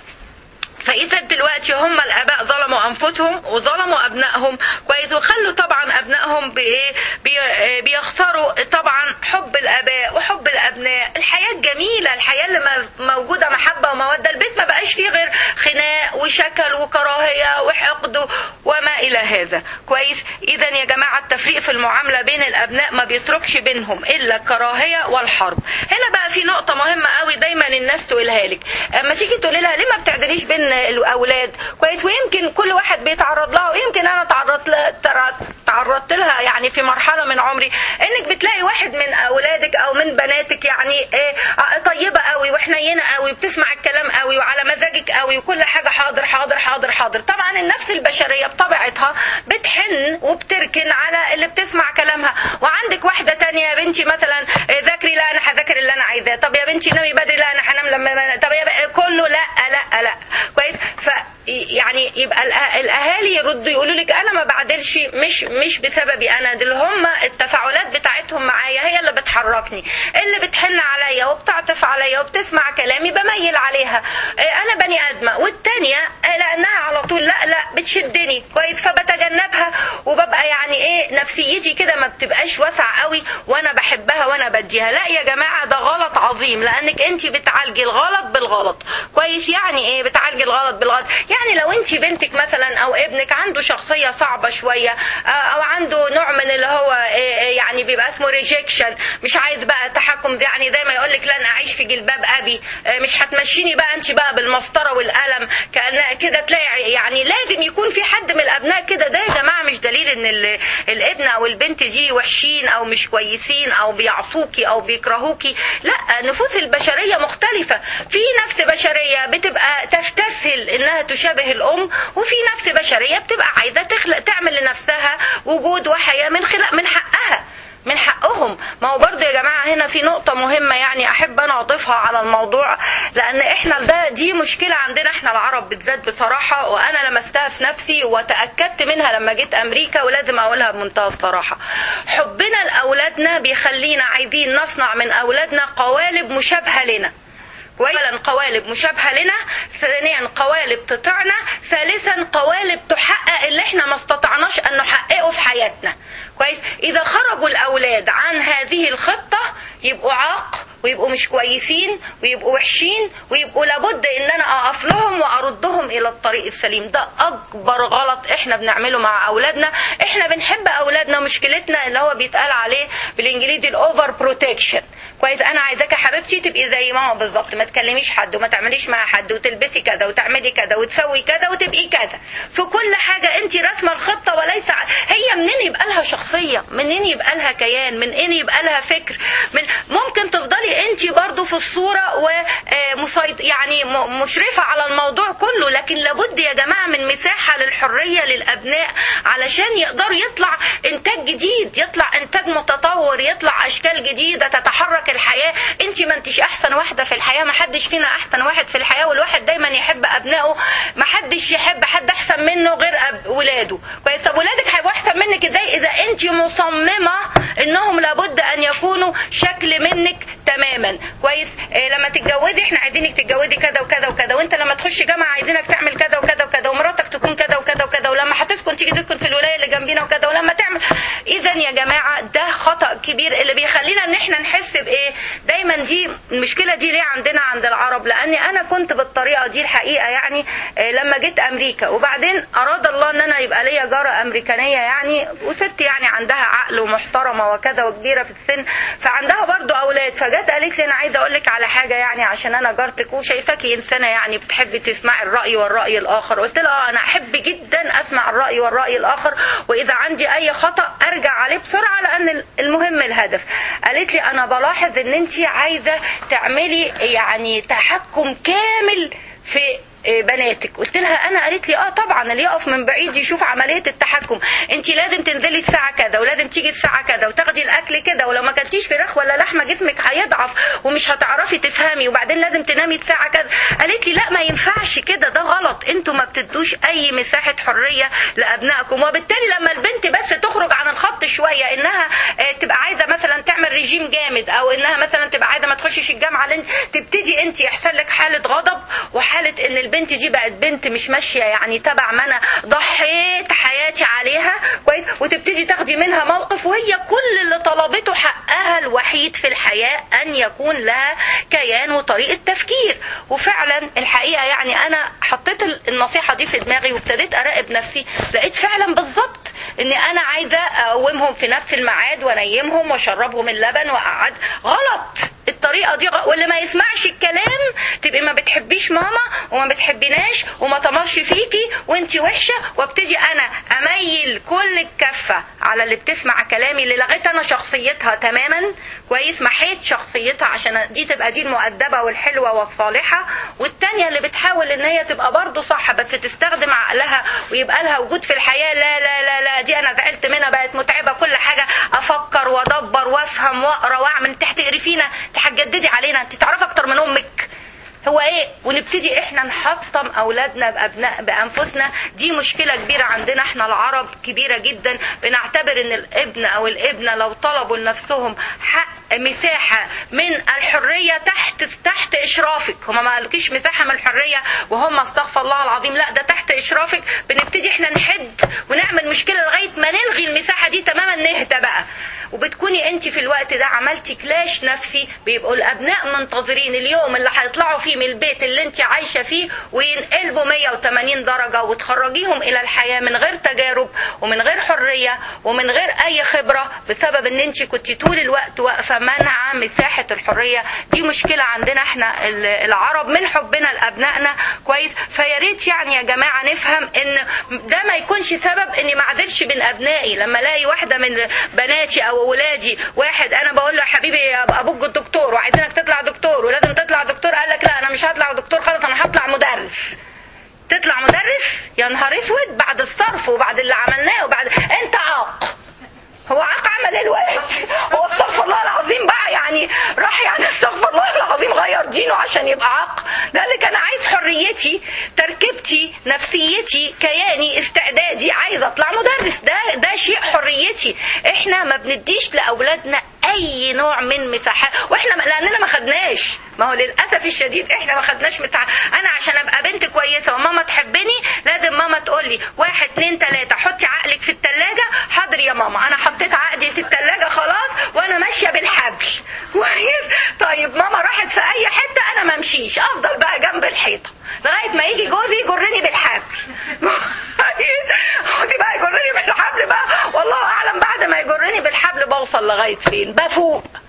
فاذا دلوقتي هم الاباء ظلموا انفسهم وظلموا ابنائهم كويس وخلوا طبعا ابنائهم بايه بي- بيخسروا طبعا حب الاباء وحب الابناء الحياه الجميله الحياه اللي م- موجوده محبه وموده البيت ما بقاش فيه غير خناق وشكل وكراهيه وحقد وما الى هذا كويس اذا يا جماعه التفريق في المعامله بين الابناء ما بيتركش بينهم الا الكراهيه والحرب هنا بقى في نقطه مهمه قوي دايما الناس تقولها لك اما تيجي تقولي لها ليه ما بتعدليش بين الاولاد كويس ويمكن كل واحد بيتعرض لها ويمكن انا تعرضت لها تر- تعرضت لها يعني في مرحله من عمري انك بتلاقي واحد من اولادك او من بناتك يعني إيه طيبه قوي وحنينه قوي بتسمع الكلام قوي وعلى مزاجك قوي وكل حاجه حاضر حاضر حاضر حاضر طبعا النفس البشريه بطبيعتها بتحن وبتركن على اللي بتسمع كلامها وعندك واحده تانية يا بنتي مثلا إيه، ذاكري لا انا هذاكر اللي انا عايزاه طب يا بنتي نامي بدري لا انا هنام لما طب يا ب- كله لا لا لا كويس ف يعني يبقى الأ- الاهالي يردوا يقولوا لك انا ما بعدلش مش مش بسببي انا دول هم التفاعلات بتاعتهم معايا هي اللي بتحركني اللي بتحن عليا وبتعطف عليا وبتسمع كلامي بميل عليها إيه، انا بني ادمه والتانية إيه، لانها على طول لا لا بتشدني كويس فبتجنبها وببقى يعني ايه نفسيتي كده ما بتبقاش واسعه قوي وانا بحبها وانا بديها لا يا جماعه ده غلط عظيم لانك انت بتعالجي الغلط بالغلط كويس يعني ايه بتعالجي الغلط بالغلط يعني لو انت بنتك مثلا او ابنك عنده شخصيه صعبه شويه آه، او عنده نوع من اللي هو إيه إيه يعني بيبقى اسمه ريجكشن مش عايز بقى تحكم ده يعني زي ما يقول لك لن اعيش في جلباب ابي آه، مش هتمشيني بقى انت بقى بالمسطره والقلم كان كده تلاقي يعني لازم يكون في حد من الابناء كده ده يا جماعه مش دليل ان ال- الابن او البنت دي وحشين او مش كويسين او بيعصوكي او بيكرهوكي لا النفوس البشريه مختلفه في نفس بشريه بتبقى تستسهل انها تشابه الام وفي نفس بشريه بتبقى عايزه تخلق تعمل لنفسها وجود وحياه من خلق من حقها من حقهم ما هو برضه يا جماعه هنا في نقطه مهمه يعني احب انا اضيفها على الموضوع لان احنا ده دي مشكله عندنا احنا العرب بالذات بصراحه وانا لمستها في نفسي وتاكدت منها لما جيت امريكا ولازم اقولها بمنتهى الصراحه حبنا لاولادنا بيخلينا عايزين نصنع من اولادنا قوالب مشابهه لنا اولا قوالب مشابهه لنا ثانيا قوالب تطعنا ثالثا قوالب تحقق اللي احنا ما استطعناش ان نحققه في حياتنا كويس اذا خرجوا الاولاد عن هذه الخطه يبقوا عاق ويبقوا مش كويسين ويبقوا وحشين ويبقوا لابد ان انا اقف لهم واردهم الى الطريق السليم ده اكبر غلط احنا بنعمله مع اولادنا احنا بنحب اولادنا مشكلتنا اللي هو بيتقال عليه بالانجليزي الاوفر بروتكشن كويس انا عايزاك يا حبيبتي تبقي زي ماما بالظبط ما تكلميش حد وما تعمليش مع حد وتلبسي كذا وتعملي كذا وتسوي كذا وتبقي كذا في كل حاجه انت راسمه الخطه وليس ع- هي منين يبقى لها شخصيه منين يبقى لها كيان منين يبقى لها فكر من ممكن تفضلي انت برضو في الصوره ومسيط يعني م- مشرفه على الموضوع كله لكن لابد يا جماعه من مساحه للحريه للابناء علشان يقدروا يطلع انتاج جديد يطلع انتاج متطور يطلع اشكال جديده تتحرك الحياه انت ما انتش احسن واحده في الحياه ما حدش فينا احسن واحد في الحياه والواحد دايما يحب ابنائه ما حدش يحب حد احسن منه غير أب ولاده كويس طب ولادك هيبقوا احسن منك ازاي اذا انت مصممه انهم لابد ان يكونوا شكل منك تماما كويس إيه لما تتجوزي احنا عايزينك تتجوزي كذا وكذا وكذا وانت لما تخش جامعه عايزينك تعمل كذا وكذا وكذا ومراتك تكون كذا وكذا وكذا ولما هتسكن تيجي تسكن في الولايه اللي جنبينا وكذا ولما تعمل اذا يا جماعه ده خطا كبير اللي بيخلينا ان احنا نحس بايه دايما دي المشكله دي ليه عندنا عند العرب لاني انا كنت بالطريقه دي الحقيقه يعني آه، لما جيت امريكا وبعدين اراد الله ان انا يبقى ليا جاره امريكانيه يعني وست يعني عندها عقل ومحترمه وكذا وكبيره في السن فعندها برضو اولاد فجت قالت لي انا عايزه اقول لك على حاجه يعني عشان انا جارتك وشايفاكي انسانه يعني بتحبي تسمعي الراي والراي الاخر قلت لها اه انا احب جدا اسمع الراي والراي الاخر واذا عندي اي خطا ارجع عليه بسرعه لان المهم الهدف قالت لي انا بلاحظ ان انت عايزه تعملي يعني تحكم كامل في بناتك قلت لها انا قالت لي اه طبعا اللي يقف من بعيد يشوف عمليه التحكم انت لازم تنزلي الساعه كذا ولازم تيجي الساعه كذا وتاخدي الاكل كده ولو ما كلتيش فراخ ولا لحمه جسمك هيضعف ومش هتعرفي تفهمي وبعدين لازم تنامي الساعه كذا قالت لي لا ما ينفعش كده ده غلط انتوا ما بتدوش اي مساحه حريه لابنائكم وبالتالي لما البنت بس تخرج عن الخط شويه انها آه، تبقى عايزه مثلا تعمل ريجيم جامد او انها مثلا تبقى عايزه ما تخشش الجامعه لأن تبتدي انت يحصل لك حاله غضب وحاله ان البنت دي بقت بنت مش ماشيه يعني تبع ما انا ضحيت حياتي عليها كويس وتبتدي تاخدي منها موقف وهي كل اللي طلبته حقها الوحيد في الحياه ان يكون لها كيان وطريقه تفكير وفعلا الحقيقه يعني انا حطيت النصيحه دي في دماغي وابتديت اراقب نفسي لقيت فعلا بالظبط اني انا عايزه اقومهم في نفس الميعاد وانيمهم واشربهم اللبن واقعد غلط الطريقه دي غ... واللي ما يسمعش الكلام تبقي ما بتحبيش ماما وما بتحبيناش وما طمرش فيكي وانتي وحشه وابتدي انا اميل كل الكفه على اللي بتسمع كلامي اللي لغيت انا شخصيتها تماما كويس محيت شخصيتها عشان دي تبقى دي المؤدبه والحلوه والصالحه والتانيه اللي بتحاول ان هي تبقى برضه صح بس تستخدم عقلها ويبقى لها وجود في الحياه لا لا لا لا دي انا زعلت منها بقت متعبه كل حاجه افكر وادبر وافهم واقرا واعمل انت هتقرفينا انت هتجددي علينا انت تعرفي اكتر من امك هو ايه ونبتدي احنا نحطم اولادنا بابناء بانفسنا دي مشكله كبيره عندنا احنا العرب كبيره جدا بنعتبر ان الابن او الابنه لو طلبوا لنفسهم حق مساحه من الحريه تحت تحت اشرافك هما ما قالوكيش مساحه من الحريه وهم استغفر الله العظيم لا ده تحت اشرافك بنبتدي احنا نحد ونعمل مشكله لغايه ما نلغي المساحه دي تماما نهدى بقى وبتكوني انت في الوقت ده عملتي كلاش نفسي بيبقوا الابناء منتظرين اليوم اللي هيطلعوا فيه من البيت اللي انت عايشه فيه وينقلبوا 180 درجه وتخرجيهم الى الحياه من غير تجارب ومن غير حريه ومن غير اي خبره بسبب ان انت كنت طول الوقت واقفه منع مساحه الحريه دي مشكله عندنا احنا العرب من حبنا لابنائنا كويس فيا ريت يعني يا جماعه نفهم ان ده ما يكونش سبب اني ما اعدلش بين ابنائي لما الاقي واحده من بناتي او ولادي واحد انا بقول له يا حبيبي ابوك الدكتور وعايزينك تطلع دكتور ولازم تطلع دكتور قال لك لا انا مش هطلع دكتور خلاص انا هطلع مدرس تطلع مدرس يا نهار اسود بعد الصرف وبعد اللي عملناه وبعد انت عاق هو عاق عمل ايه الواد هو استغفر الله العظيم بقى يعني راح يعني استغفر الله العظيم غير دينه عشان يبقى عاق ده قال لك انا عايز حريتي تركيبتي نفسيتي كياني استعدادي عايز اطلع مدرس ده ده شيء حريتي احنا ما بنديش لاولادنا اي نوع من مساحات واحنا لاننا ما خدناش ما هو للاسف الشديد احنا ما خدناش متع... انا عشان ابقى بنت كويسه وماما تحبني لازم ماما تقول لي واحد اتنين تلاته حطي عقلك في التلاجة حاضر يا ماما انا حطيت عقدي في التلاجة خلاص وانا ماشيه بالحبل كويس طيب ماما راحت في اي حته انا ما امشيش افضل بقى جنب الحيطه لغايه ما يجي جوزي يجرني بالحبل خدي بقى يجرني بالحبل بقى والله اعلم بعد ما يجرني بالحبل بوصل لغايه فين بفوق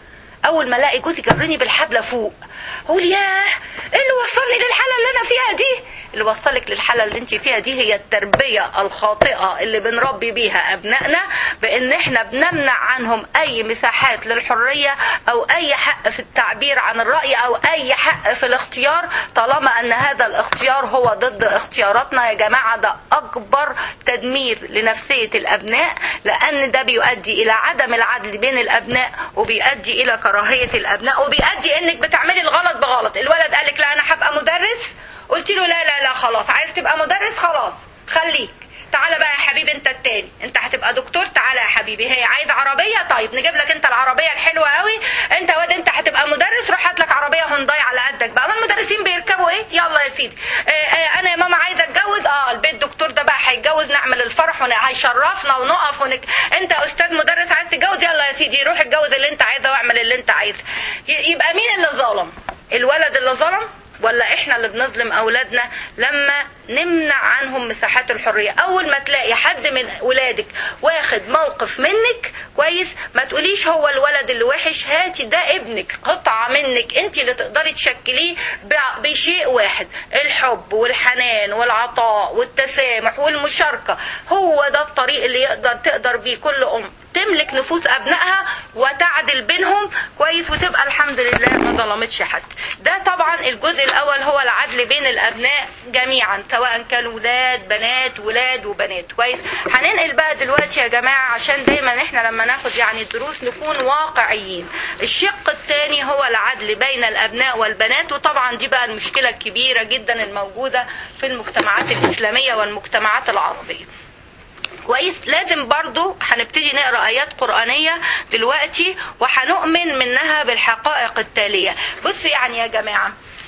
اول ما الاقي جوزي جرني بالحبل فوق اقول ياه ايه اللي وصلني للحاله اللي انا فيها دي اللي وصلك للحاله اللي انت فيها دي هي التربيه الخاطئه اللي بنربي بيها ابنائنا بان احنا بنمنع عنهم اي مساحات للحريه او اي حق في التعبير عن الراي او اي حق في الاختيار طالما ان هذا الاختيار هو ضد اختياراتنا يا جماعه ده اكبر تدمير لنفسيه الابناء لان ده بيؤدي الى عدم العدل بين الابناء وبيؤدي الى كراهيه الابناء وبيؤدي انك بتعملي الغلط بغلط الولد قالك لا انا هبقى مدرس قلت له لا لا لا خلاص عايز تبقى مدرس خلاص خليك تعالى بقى يا حبيبي انت التاني انت هتبقى دكتور تعالى يا حبيبي هي عايز عربيه طيب نجيب لك انت العربيه الحلوه قوي انت واد انت هتبقى مدرس روح هات لك عربيه هونداي على قدك بقى ما المدرسين بيركبوا ايه يلا يا سيدي اه اه انا يا ماما عايزه اتجوز اه البيت دكتور ده بقى هيتجوز نعمل الفرح وهيشرفنا ونقف ونك... انت استاذ مدرس عايز تتجوز يلا يا سيدي روح اتجوز اللي انت عايزه واعمل اللي انت عايزه يبقى مين اللي ظلم الولد اللي ظلم ولا احنا اللي بنظلم اولادنا لما نمنع عنهم مساحات الحريه اول ما تلاقي حد من ولادك واخد موقف منك كويس ما تقوليش هو الولد اللي وحش هاتي ده ابنك قطعه منك انت اللي تقدري تشكليه بشيء واحد الحب والحنان والعطاء والتسامح والمشاركه هو ده الطريق اللي يقدر تقدر بيه كل ام تملك نفوس ابنائها وتعدل بينهم كويس وتبقى الحمد لله ما ظلمتش حد ده طبعا الجزء الاول هو العدل بين الابناء جميعا سواء كانوا ولاد بنات ولاد وبنات كويس هننقل بقى دلوقتي يا جماعه عشان دايما احنا لما ناخد يعني الدروس نكون واقعيين الشق الثاني هو العدل بين الابناء والبنات وطبعا دي بقى المشكله الكبيره جدا الموجوده في المجتمعات الاسلاميه والمجتمعات العربيه كويس لازم برضو هنبتدي نقرا ايات قرانيه دلوقتي وهنؤمن منها بالحقائق التاليه بص يعني يا جماعه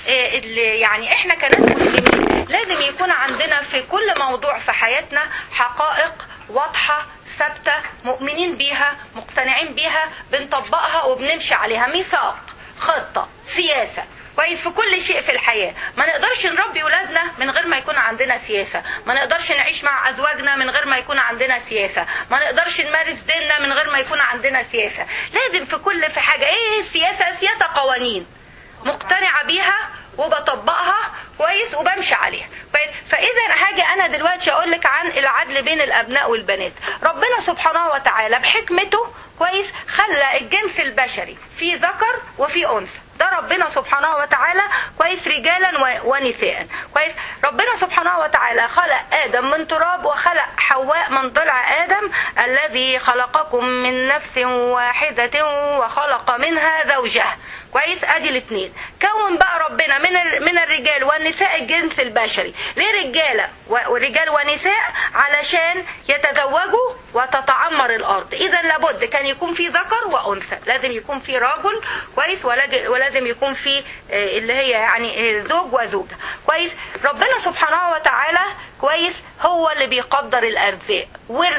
يعني احنا كناس مسلمين لازم يكون عندنا في كل موضوع في حياتنا حقائق واضحه ثابته مؤمنين بيها مقتنعين بيها بنطبقها وبنمشي عليها ميثاق خطه سياسه كويس في كل شيء في الحياة ما نقدرش نربي ولادنا من غير ما يكون عندنا سياسة ما نقدرش نعيش مع أزواجنا من غير ما يكون عندنا سياسة ما نقدرش نمارس ديننا من غير ما يكون عندنا سياسة لازم في كل في حاجة ايه السياسة سياسة قوانين مقتنعة بيها وبطبقها كويس وبمشي عليها كويس فاذا هاجي انا دلوقتي اقول لك عن العدل بين الابناء والبنات ربنا سبحانه وتعالى بحكمته كويس خلى الجنس البشري في ذكر وفي انثى ده ربنا سبحانه وتعالى كويس رجالا ونساء كويس ربنا سبحانه وتعالى خلق ادم من تراب وخلق حواء من ضلع ادم الذي خلقكم من نفس واحده وخلق منها زوجها كويس ادي الاثنين كون بقى ربنا من من الرجال والنساء الجنس البشري ليه رجاله ورجال ونساء علشان يتزوجوا وتتعمر الارض اذا لابد كان يكون في ذكر وانثى لازم يكون في رجل كويس ولازم يكون في اللي هي يعني زوج وزوجه كويس ربنا سبحانه وتعالى كويس هو اللي بيقدر الارزاق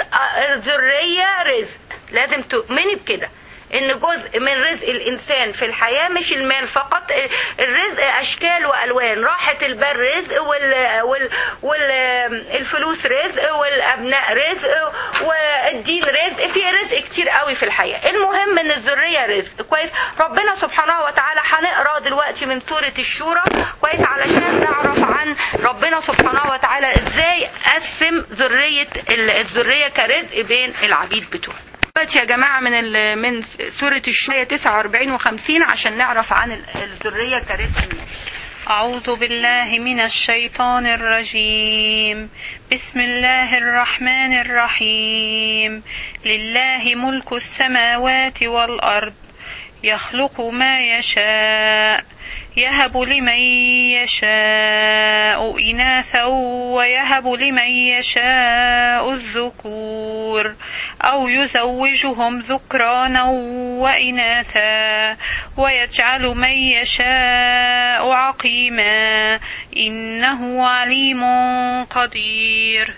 والذريه رزق لازم تؤمني بكده ان جزء من رزق الانسان في الحياه مش المال فقط الرزق اشكال والوان راحه البال رزق وال وال والفلوس رزق والابناء رزق والدين رزق في رزق كتير قوي في الحياه المهم ان الذريه رزق كويس ربنا سبحانه وتعالى هنقرا دلوقتي من سوره الشورى كويس علشان نعرف عن ربنا سبحانه وتعالى ازاي قسم ذريه الذريه كرزق بين العبيد بتوعه دلوقتي يا جماعة من من سورة الشورى 49 و50 عشان نعرف عن الذرية كرزق الناس أعوذ بالله من الشيطان الرجيم بسم الله الرحمن الرحيم لله ملك السماوات والأرض يخلق ما يشاء يهب لمن يشاء إناثا ويهب لمن يشاء الذكور أو يزوجهم ذكرانا وإناثا ويجعل من يشاء عقيما إنه عليم قدير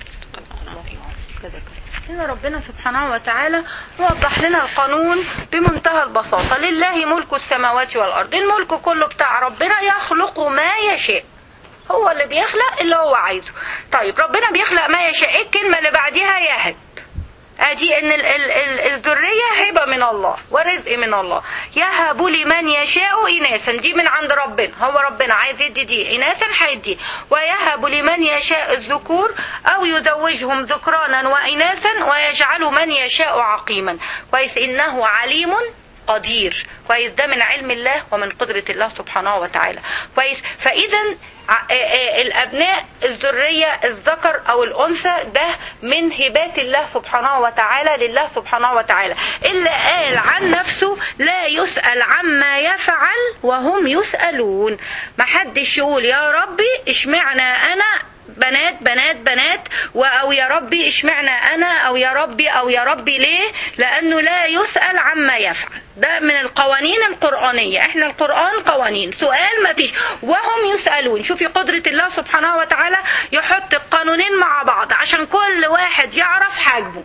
هنا ربنا سبحانه وتعالى وضح لنا القانون بمنتهى البساطة لله ملك السماوات والأرض الملك كله بتاع ربنا يخلق ما يشاء هو اللي بيخلق اللي هو عايزه طيب ربنا بيخلق ما يشاء ايه الكلمة اللي بعديها يهب ادي ان ال- ال- ال- الذريه هبه من الله ورزق من الله يهب لمن يشاء اناثا دي من عند ربنا هو ربنا عايز يدي دي اناثا هيدي ويهب لمن يشاء الذكور او يزوجهم ذكرانا واناثا ويجعل من يشاء عقيما كويس انه عليم قدير كويس ده من علم الله ومن قدرة الله سبحانه وتعالى كويس فإذا ع- آه، آه، الأبناء الذرية الذكر أو الأنثى ده من هبات الله سبحانه وتعالى لله سبحانه وتعالى إلا قال عن نفسه لا يسأل عما يفعل وهم يسألون محدش يقول يا ربي اشمعنى أنا بنات بنات بنات و- او يا ربي اشمعنى انا او يا ربي او يا ربي ليه لانه لا يسال عما يفعل ده من القوانين القرآنية احنا القرآن قوانين سؤال ما فيش وهم يسألون شوفي قدرة الله سبحانه وتعالى يحط القانونين مع بعض عشان كل واحد يعرف حجمه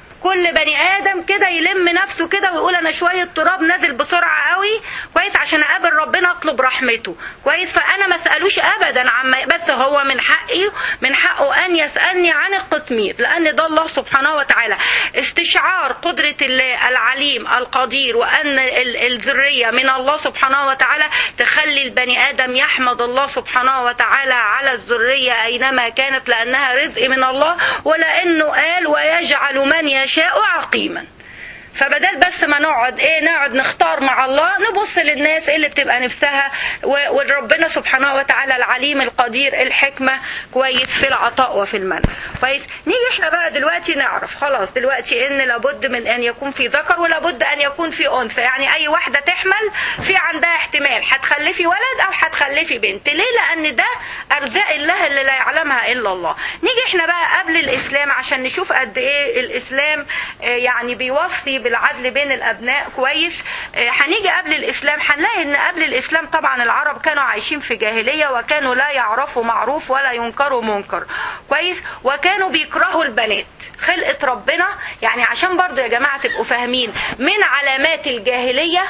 كل بني ادم كده يلم نفسه كده ويقول انا شويه تراب نازل بسرعه قوي كويس عشان اقابل ربنا اطلب رحمته كويس فانا ما اسالوش ابدا عما بس هو من حقي من حقه ان يسالني عن القطمير لان ده الله سبحانه وتعالى استشعار قدره الله العليم القدير وان ال- الذريه من الله سبحانه وتعالى تخلي البني ادم يحمد الله سبحانه وتعالى على الذريه اينما كانت لانها رزق من الله ولانه قال ويجعل من يشاء عقيما فبدل بس ما نقعد ايه نقعد نختار مع الله نبص للناس اللي بتبقى نفسها و- وربنا سبحانه وتعالى العليم القدير الحكمة كويس في العطاء وفي المنع كويس نيجي احنا بقى دلوقتي نعرف خلاص دلوقتي ان لابد من ان يكون في ذكر ولابد ان يكون في انثى يعني اي واحدة تحمل في عندها احتمال هتخلفي ولد او هتخلفي بنت ليه لان ده ارزاق الله اللي لا يعلمها الا الله نيجي احنا بقى قبل الاسلام عشان نشوف قد ايه الاسلام آه، يعني بيوصي بالعدل بين الابناء كويس آه، هنيجي قبل الاسلام هنلاقي ان قبل الاسلام طبعا العرب كانوا عايشين في جاهليه وكانوا لا يعرفوا معروف ولا ينكروا منكر كويس وكانوا بيكرهوا البنات خلقه ربنا يعني عشان برضو يا جماعه تبقوا فاهمين من علامات الجاهليه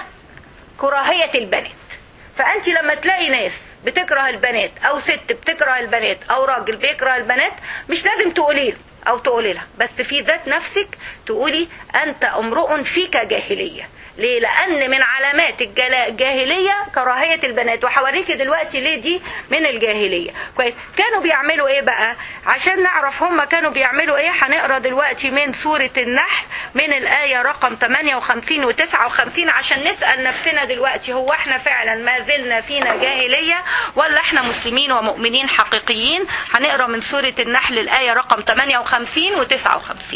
كراهيه البنات فانت لما تلاقي ناس بتكره البنات او ست بتكره البنات او راجل بيكره البنات مش لازم تقولي له او تقولي لها بس في ذات نفسك تقولي انت امرؤ فيك جاهليه ليه لان من علامات الجلا- الجاهليه كراهيه البنات وهوريكي دلوقتي ليه دي من الجاهليه كويس كانوا بيعملوا ايه بقى عشان نعرف هم كانوا بيعملوا ايه هنقرا دلوقتي من سوره النحل من الايه رقم 58 و59 عشان نسال نفسنا دلوقتي هو احنا فعلا ما زلنا فينا جاهليه ولا احنا مسلمين ومؤمنين حقيقيين هنقرا من سوره النحل الايه رقم 58 و59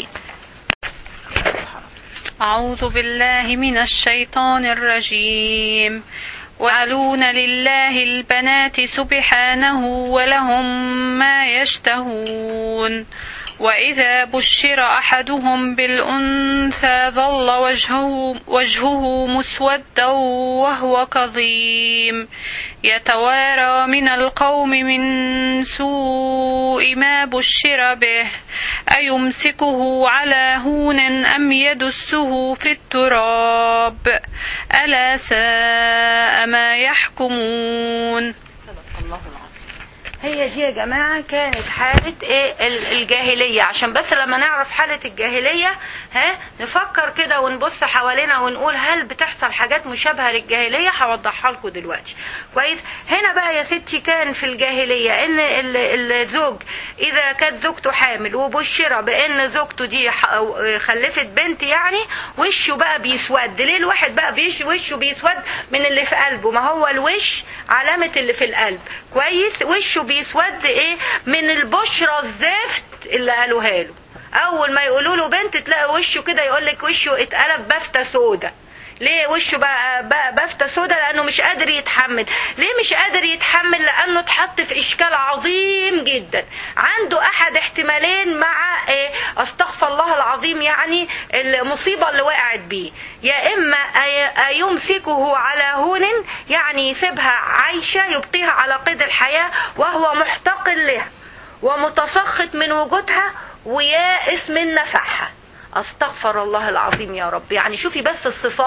أعوذ بالله من الشيطان الرجيم ويجعلون لله البنات سبحانه ولهم ما يشتهون وإذا بشر أحدهم بالأنثى ظل وجهه, وجهه مسودا وهو كظيم يتوارى من القوم من سوء ما بشر به أيمسكه على هون أم يدسه في التراب ألا ساء ما يحكمون صدق الله العظيم هي دي يا جماعة كانت حالة ايه ال- الجاهلية عشان بس لما نعرف حالة الجاهلية ها نفكر كده ونبص حوالينا ونقول هل بتحصل حاجات مشابهة للجاهلية هوضحها لكم دلوقتي كويس هنا بقى يا ستي كان في الجاهلية ان ال- الزوج اذا كانت زوجته حامل وبشر بان زوجته دي ح- خلفت بنت يعني وشه بقى بيسود ليه الواحد بقى بيش وشه بيسود من اللي في قلبه ما هو الوش علامة اللي في القلب كويس وشه بيسود ايه من البشرة الزفت اللي قالوها له اول ما يقولوا له بنت تلاقي وشه كده يقول لك وشه اتقلب بفتة سودا ليه وشه بقى, بقى بفتة سودا لانه مش قادر يتحمل ليه مش قادر يتحمل لانه اتحط في اشكال عظيم جدا عنده احد احتمالين مع ايه استغفر الله العظيم يعني المصيبة اللي وقعت بيه يا اما أي- ايمسكه على هون يعني يسيبها عايشة يبقيها على قيد الحياة وهو محتقل لها ومتسخط من وجودها ويائس من نفعها استغفر الله العظيم يا رب يعني شوفي بس الصفات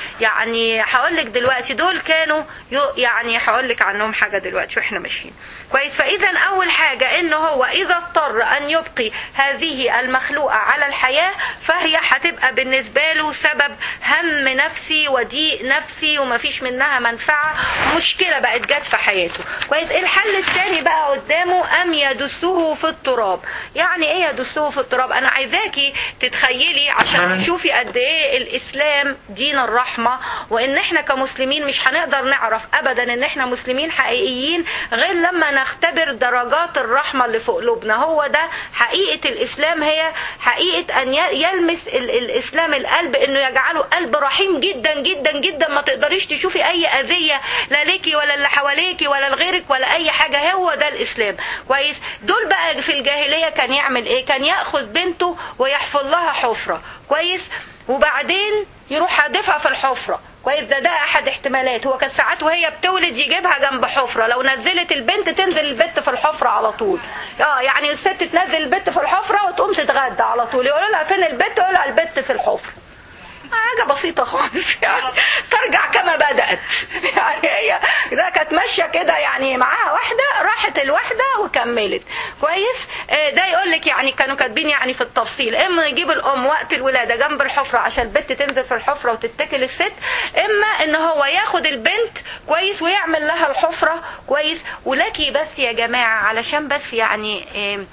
يعني هقول لك دلوقتي دول كانوا يو- يعني هقول لك عنهم حاجه دلوقتي واحنا ماشيين كويس فاذا اول حاجه ان هو اذا اضطر ان يبقي هذه المخلوقه على الحياه فهي هتبقى بالنسبه له سبب هم نفسي وضيق نفسي ومفيش منها منفعه مشكله بقت جت في حياته كويس الحل الثاني بقى قدامه ام يدسه في التراب يعني ايه يدسه في التراب انا عايزاكي تتخيلي عشان تشوفي قد ايه الاسلام دين الرحمه وان احنا كمسلمين مش هنقدر نعرف ابدا ان احنا مسلمين حقيقيين غير لما نختبر درجات الرحمه اللي في قلوبنا هو ده حقيقه الاسلام هي حقيقه ان ي- يلمس ال- الاسلام القلب انه يجعله قلب رحيم جدا جدا جدا ما تقدريش تشوفي اي اذيه لا ليكي ولا اللي حواليكي ولا لغيرك ولا اي حاجه هو ده الاسلام كويس دول بقى في الجاهليه كان يعمل ايه كان ياخذ بنته ويحفر لها حفره كويس وبعدين يروح حادفها في الحفره كويس ده ده احد احتمالات هو كان ساعات وهي بتولد يجيبها جنب حفره لو نزلت البنت تنزل البنت في الحفره على طول اه يعني الست تنزل البنت في الحفره وتقوم تتغدى على طول يقولوا لها فين البنت يقول لها البنت في الحفره حاجة بسيطة خالص يعني ترجع كما بدأت يعني هي ده كانت ماشية كده يعني معاها واحدة راحت الواحدة وكملت كويس آه، ده يقول لك يعني كانوا كاتبين يعني في التفصيل اما يجيب الام وقت الولادة جنب الحفرة عشان البنت تنزل في الحفرة وتتكل الست اما ان هو ياخد البنت كويس ويعمل لها الحفرة كويس ولكي بس يا جماعة علشان بس يعني آه،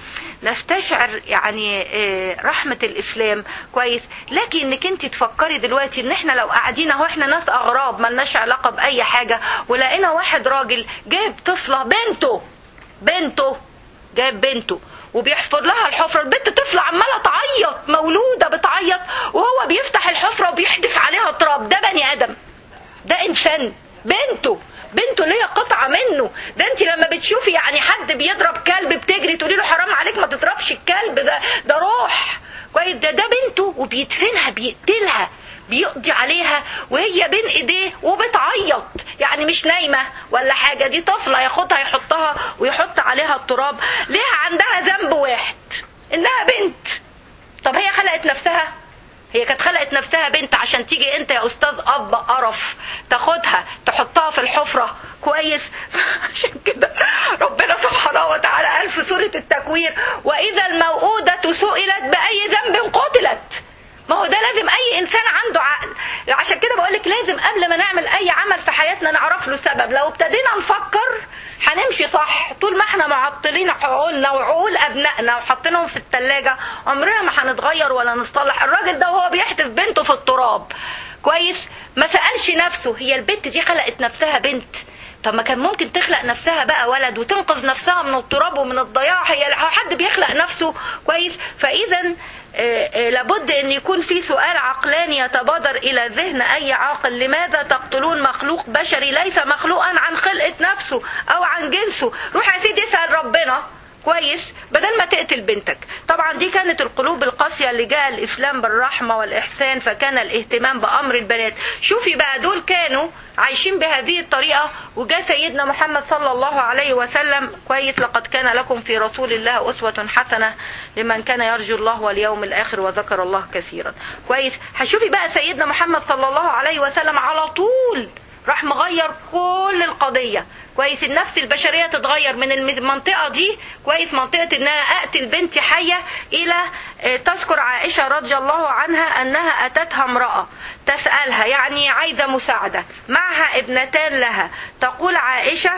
نستشعر يعني آه، رحمة الاسلام كويس لكن انك انت تفكري دلوقتي ان احنا لو قاعدين اهو احنا ناس اغراب ملناش علاقة باي حاجة ولقينا واحد راجل جايب طفلة بنته بنته جايب بنته وبيحفر لها الحفرة البنت طفلة عمالة تعيط مولودة بتعيط وهو بيفتح الحفرة وبيحدف عليها تراب ده بني آدم ده إنسان بنته بنته اللي هي قطعة منه ده انت لما بتشوفي يعني حد بيضرب كلب بتجري تقولي له حرام عليك ما تضربش الكلب ده ده روح كويس ده ده بنته وبيدفنها بيقتلها بيقضي عليها وهي بين ايديه وبتعيط يعني مش نايمة ولا حاجة دي طفلة ياخدها يحطها ويحط عليها التراب ليها عندها ذنب واحد انها بنت طب هي خلقت نفسها هي كانت خلقت نفسها بنت عشان تيجي انت يا استاذ اب قرف تاخدها تحطها في الحفره كويس عشان كده ربنا سبحانه وتعالى قال في سوره التكوير واذا الموءوده سئلت باي ذنب قتلت ما هو ده لازم اي انسان عنده عقل عشان كده بقول لك لازم قبل ما نعمل اي عمل في حياتنا نعرف له سبب لو ابتدينا نفكر هنمشي صح طول ما احنا معطلين عقولنا وعقول ابنائنا وحاطينهم في الثلاجه عمرنا ما هنتغير ولا نصلح الراجل ده وهو بيحدف بنته في التراب كويس ما سالش نفسه هي البنت دي خلقت نفسها بنت طب ما كان ممكن تخلق نفسها بقى ولد وتنقذ نفسها من التراب ومن الضياع هي هو حد بيخلق نفسه كويس فاذا آه، آه، لابد ان يكون في سؤال عقلاني يتبادر الى ذهن اي عاقل لماذا تقتلون مخلوق بشري ليس مخلوقا عن خلقه نفسه او عن جنسه روح يا سيدي اسال ربنا كويس بدل ما تقتل بنتك طبعا دي كانت القلوب القاسية اللي جاء الإسلام بالرحمة والإحسان فكان الاهتمام بأمر البنات شوفي بقى دول كانوا عايشين بهذه الطريقة وجاء سيدنا محمد صلى الله عليه وسلم كويس لقد كان لكم في رسول الله أسوة حسنة لمن كان يرجو الله واليوم الآخر وذكر الله كثيرا كويس هشوفي بقى سيدنا محمد صلى الله عليه وسلم على طول راح مغير كل القضية كويس النفس البشرية تتغير من المنطقة دي كويس منطقة ان انا اقتل بنتي حية الى آه، تذكر عائشة رضي الله عنها انها اتتها امرأة تسألها يعني عايزة مساعدة معها ابنتان لها تقول عائشة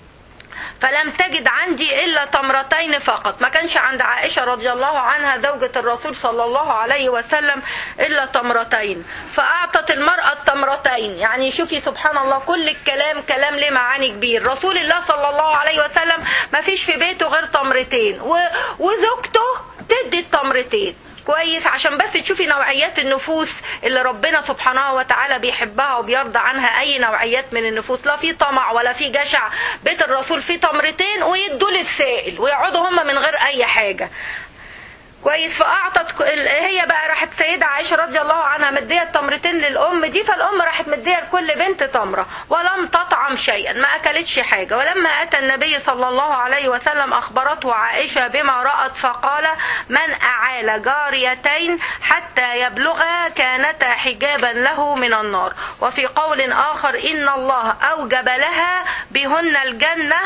فلم تجد عندي إلا تمرتين فقط ما كانش عند عائشة رضي الله عنها زوجة الرسول صلى الله عليه وسلم إلا تمرتين فأعطت المرأة التمرتين يعني شوفي سبحان الله كل الكلام كلام له معاني كبير رسول الله صلى الله عليه وسلم ما فيش في بيته غير تمرتين و... وزوجته تدي التمرتين كويس عشان بس تشوفي نوعيات النفوس اللي ربنا سبحانه وتعالى بيحبها وبيرضى عنها اي نوعيات من النفوس لا في طمع ولا في جشع بيت الرسول فيه تمرتين ويدوا للسائل ويقعدوا هم من غير اي حاجه كويس فاعطت ك- ال- هي بقى راحت سيده عائشه رضي الله عنها مديه التمرتين للام دي فالام راحت مديه لكل بنت تمره ولم تطعم شيئا ما اكلتش حاجه ولما اتى النبي صلى الله عليه وسلم اخبرته عائشه بما رات فقال من اعال جاريتين حتى يبلغا كانتا حجابا له من النار وفي قول اخر ان الله اوجب لها بهن الجنه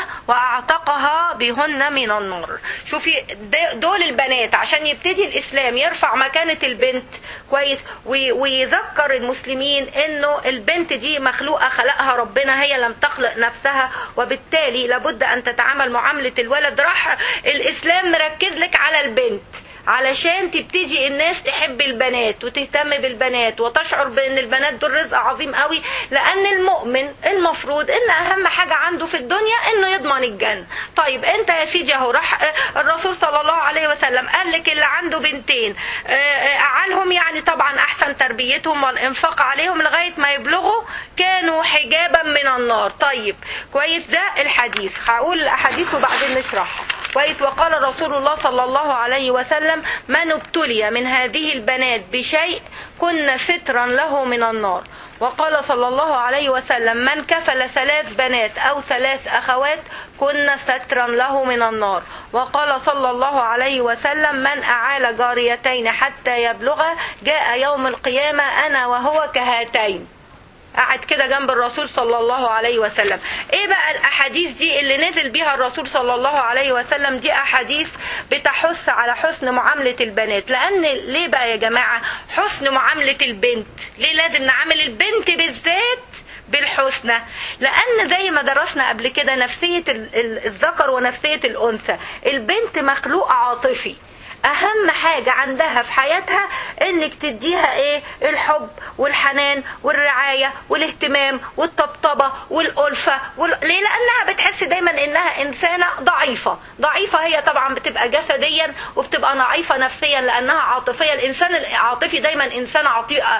واعتقها بهن من النار شوفي د- دول البنات عشان يبتدي الاسلام يرفع مكانه البنت كويس وي- ويذكر المسلمين انه البنت دي مخلوقه خلقها ربنا هي لم تخلق نفسها وبالتالي لابد ان تتعامل معامله الولد راح الاسلام مركز لك على البنت علشان تبتدي الناس تحب البنات وتهتم بالبنات وتشعر بان البنات دول رزق عظيم قوي لان المؤمن المفروض ان اهم حاجه عنده في الدنيا انه يضمن الجنه طيب انت يا سيدي اهو راح الرسول صلى الله عليه وسلم قال لك اللي عنده بنتين آه، آه، اعالهم يعني طبعا احسن تربيتهم والانفاق عليهم لغايه ما يبلغوا كانوا حجابا من النار طيب كويس ده الحديث هقول الاحاديث وبعدين نشرحها كويس وقال رسول الله صلى الله عليه وسلم من ابتلي من هذه البنات بشيء كن سترا له من النار وقال صلى الله عليه وسلم من كفل ثلاث بنات أو ثلاث أخوات كن سترا له من النار وقال صلى الله عليه وسلم من أعال جاريتين حتى يبلغا جاء يوم القيامة أنا وهو كهاتين قعد كده جنب الرسول صلى الله عليه وسلم ايه بقى الاحاديث دي اللي نزل بيها الرسول صلى الله عليه وسلم دي احاديث بتحث على حسن معاملة البنات لان ليه بقى يا جماعة حسن معاملة البنت ليه لازم نعامل البنت بالذات بالحسنى لان زي ما درسنا قبل كده نفسية ال- ال- الذكر ونفسية الانثى البنت مخلوق عاطفي اهم حاجة عندها في حياتها انك تديها ايه الحب والحنان والرعاية والاهتمام والطبطبة والألفة وال... ليه لانها بتحس دايما انها انسانة ضعيفة ضعيفة هي طبعا بتبقى جسديا وبتبقى ضعيفة نفسيا لانها عاطفية الانسان العاطفي دايما انسان عطي... آه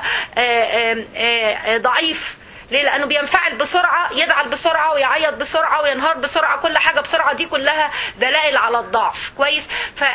آه آه ضعيف ليه لانه بينفعل بسرعه يزعل بسرعه ويعيط بسرعه وينهار بسرعه كل حاجه بسرعه دي كلها دلائل على الضعف كويس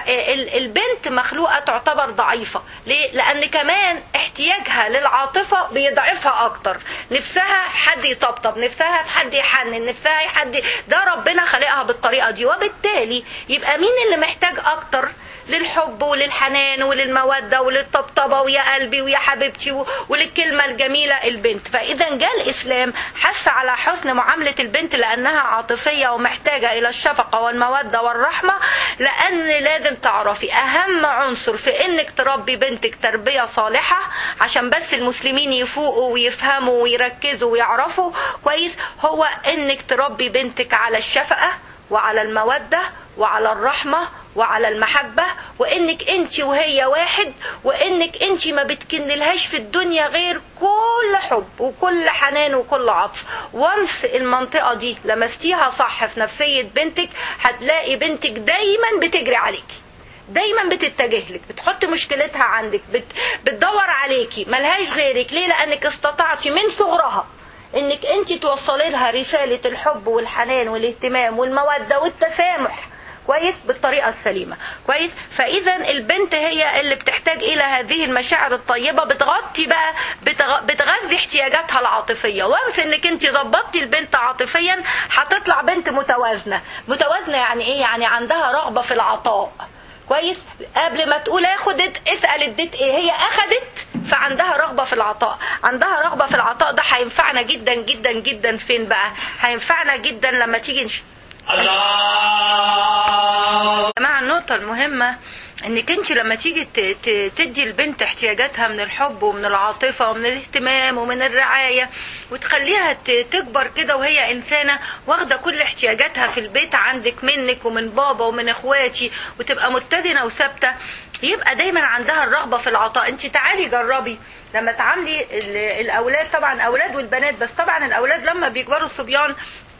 فالبنت مخلوقه تعتبر ضعيفه ليه لان كمان احتياجها للعاطفه بيضعفها اكتر نفسها في حد يطبطب نفسها في حد يحنن نفسها حد ده ربنا خلقها بالطريقه دي وبالتالي يبقى مين اللي محتاج اكتر للحب وللحنان وللمودة وللطبطبة ويا قلبي ويا حبيبتي و- وللكلمة الجميلة البنت فإذا جاء الإسلام حث على حسن معاملة البنت لأنها عاطفية ومحتاجة إلى الشفقة والمودة والرحمة لأن لازم تعرفي أهم عنصر في إنك تربي بنتك تربية صالحة عشان بس المسلمين يفوقوا ويفهموا ويركزوا ويعرفوا كويس هو إنك تربي بنتك على الشفقة وعلى المودة وعلى الرحمة وعلى المحبة وانك انت وهي واحد وانك انت ما بتكنلهاش في الدنيا غير كل حب وكل حنان وكل عطف وانس المنطقة دي لمستيها صح في نفسية بنتك هتلاقي بنتك دايما بتجري عليكي دايما بتتجه لك بتحط مشكلتها عندك بت... بتدور عليكي ملهاش غيرك ليه لانك استطعتي من صغرها انك انت توصلي لها رسالة الحب والحنان والاهتمام والمودة والتسامح كويس بالطريقة السليمة كويس فإذا البنت هي اللي بتحتاج إلى هذه المشاعر الطيبة بتغطي بقى بتغ... بتغذي احتياجاتها العاطفية وانس انك انت ظبطتي البنت عاطفيا هتطلع بنت متوازنة متوازنة يعني ايه يعني عندها رغبة في العطاء كويس قبل ما تقول اخدت اسال اديت ايه هي اخدت فعندها رغبه في العطاء عندها رغبه في العطاء ده هينفعنا جدا جدا جدا فين بقى هينفعنا جدا لما تيجي نش... الله يا جماعه النقطه المهمه انك انت لما تيجي ت- ت- تدي البنت احتياجاتها من الحب ومن العاطفه ومن الاهتمام ومن الرعايه وتخليها ت- تكبر كده وهي انسانه واخده كل احتياجاتها في البيت عندك منك ومن بابا ومن اخواتي وتبقى متزنه وثابته يبقى دايما عندها الرغبه في العطاء انت تعالي جربي لما تعاملي ال- الاولاد طبعا اولاد والبنات بس طبعا الاولاد لما بيكبروا الصبيان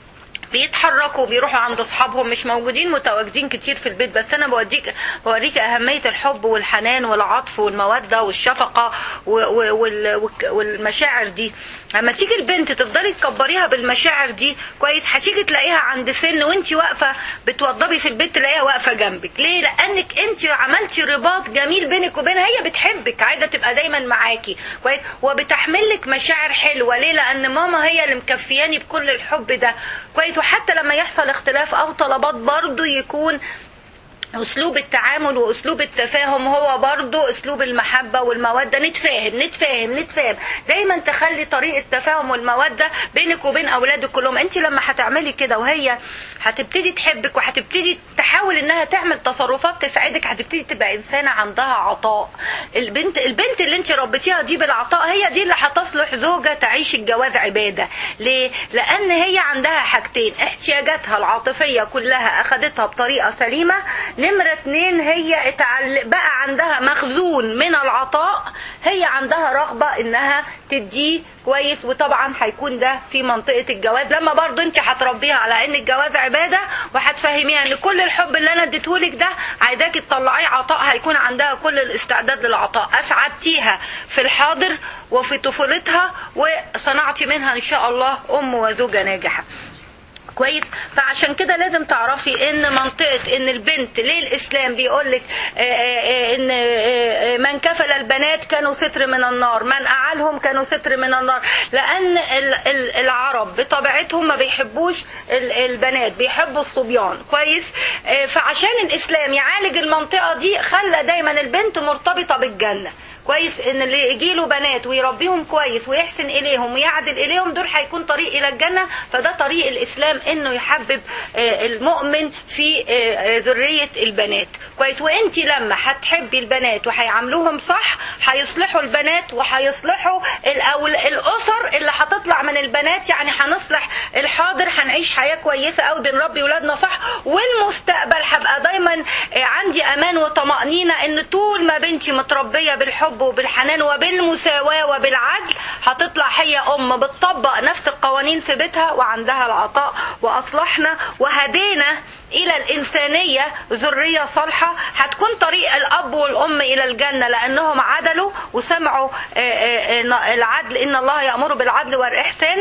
بيتحركوا بيروحوا عند اصحابهم مش موجودين متواجدين كتير في البيت بس انا بوديك بوريك اهميه الحب والحنان والعطف والموده والشفقه و- و- وال- والك- والمشاعر دي لما تيجي البنت تفضلي تكبريها بالمشاعر دي كويس هتيجي تلاقيها عند سن وانت واقفه بتوضبي في البيت تلاقيها واقفه جنبك ليه لانك انت عملتي رباط جميل بينك وبينها هي بتحبك عايزه تبقى دايما معاكي كويس وبتحملك مشاعر حلوه ليه لان ماما هي اللي مكفياني بكل الحب ده كويس وحتى لما يحصل اختلاف او طلبات برضو يكون اسلوب التعامل واسلوب التفاهم هو برضو اسلوب المحبة والمودة نتفاهم نتفاهم نتفاهم دايما تخلي طريقة التفاهم والمودة بينك وبين اولادك كلهم انت لما هتعملي كده وهي هتبتدي تحبك وهتبتدي تحاول انها تعمل تصرفات تساعدك هتبتدي تبقى انسانة عندها عطاء البنت البنت اللي انت ربيتيها دي بالعطاء هي دي اللي هتصلح زوجة تعيش الجواز عبادة ليه لان هي عندها حاجتين احتياجاتها العاطفية كلها اخدتها بطريقة سليمة نمرة اتنين هي اتعل... بقى عندها مخزون من العطاء هي عندها رغبة انها تديه كويس وطبعا هيكون ده في منطقة الجواز لما برضو انت هتربيها على ان الجواز عبادة وهتفهميها ان كل الحب اللي انا اديتهولك ده عايزاكي تطلعيه عطاء هيكون عندها كل الاستعداد للعطاء اسعدتيها في الحاضر وفي طفولتها وصنعتي منها ان شاء الله ام وزوجة ناجحة كويس فعشان كده لازم تعرفي ان منطقه ان البنت ليه الاسلام بيقول لك ان آه، آه، من كفل البنات كانوا ستر من النار من اعالهم كانوا ستر من النار لان ال- ال- العرب بطبيعتهم ما بيحبوش ال- البنات بيحبوا الصبيان كويس آه، فعشان الاسلام يعالج المنطقه دي خلى دايما البنت مرتبطه بالجنه كويس ان اللي يجي له بنات ويربيهم كويس ويحسن اليهم ويعدل اليهم دول هيكون طريق الى الجنه فده طريق الاسلام انه يحبب آه، المؤمن في آه، آه، ذريه البنات كويس وانت لما هتحبي البنات وهيعاملوهم صح هيصلحوا البنات وهيصلحوا الأول الاسر اللي هتطلع من البنات يعني هنصلح الحاضر هنعيش حياه كويسه قوي بنربي ولادنا صح والمستقبل هبقى دايما آه، عندي امان وطمانينه ان طول ما بنتي متربيه بالحب وبالحنان وبالمساواه وبالعدل هتطلع هي ام بتطبق نفس القوانين في بيتها وعندها العطاء واصلحنا وهدينا الى الانسانيه ذريه صالحه هتكون طريق الاب والام الى الجنه لانهم عدلوا وسمعوا آه، آه، آه، العدل ان الله يامر بالعدل والاحسان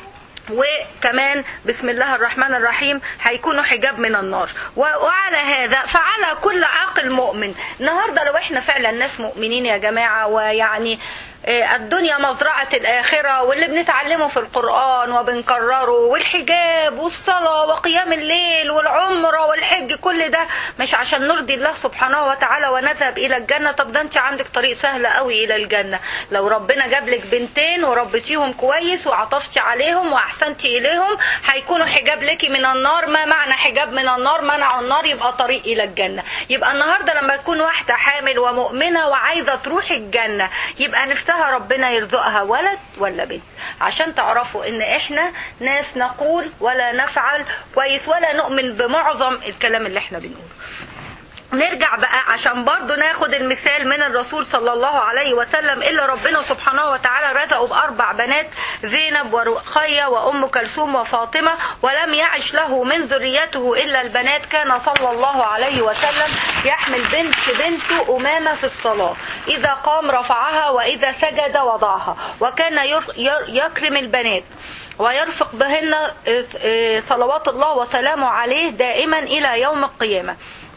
وكمان بسم الله الرحمن الرحيم هيكونوا حجاب من النار و- وعلى هذا فعلى كل عاقل مؤمن النهارده لو احنا فعلا ناس مؤمنين يا جماعه ويعني آه، الدنيا مزرعة الآخرة واللي بنتعلمه في القرآن وبنكرره والحجاب والصلاة وقيام الليل والعمرة والحج كل ده مش عشان نرضي الله سبحانه وتعالى ونذهب إلى الجنة طب ده أنت عندك طريق سهل قوي إلى الجنة لو ربنا جاب لك بنتين وربيتيهم كويس وعطفتي عليهم وأحسنتي إليهم هيكونوا حجاب لك من النار ما معنى حجاب من النار منعوا النار يبقى طريق إلى الجنة يبقى النهاردة لما تكون واحدة حامل ومؤمنة وعايزة تروح الجنة يبقى نفسها ربنا يرزقها ولد ولا بنت عشان تعرفوا ان احنا ناس نقول ولا نفعل كويس ولا نؤمن بمعظم الكلام اللي احنا بنقوله نرجع بقى عشان برضو ناخد المثال من الرسول صلى الله عليه وسلم إلا ربنا سبحانه وتعالى رزقه بأربع بنات زينب ورقية وأم كلثوم وفاطمة ولم يعش له من ذريته إلا البنات كان صلى الله عليه وسلم يحمل بنت بنت أمامة في الصلاة إذا قام رفعها وإذا سجد وضعها وكان ير- ير- يكرم البنات ويرفق بهن آه، آه، صلوات الله وسلامه عليه دائما إلى يوم القيامة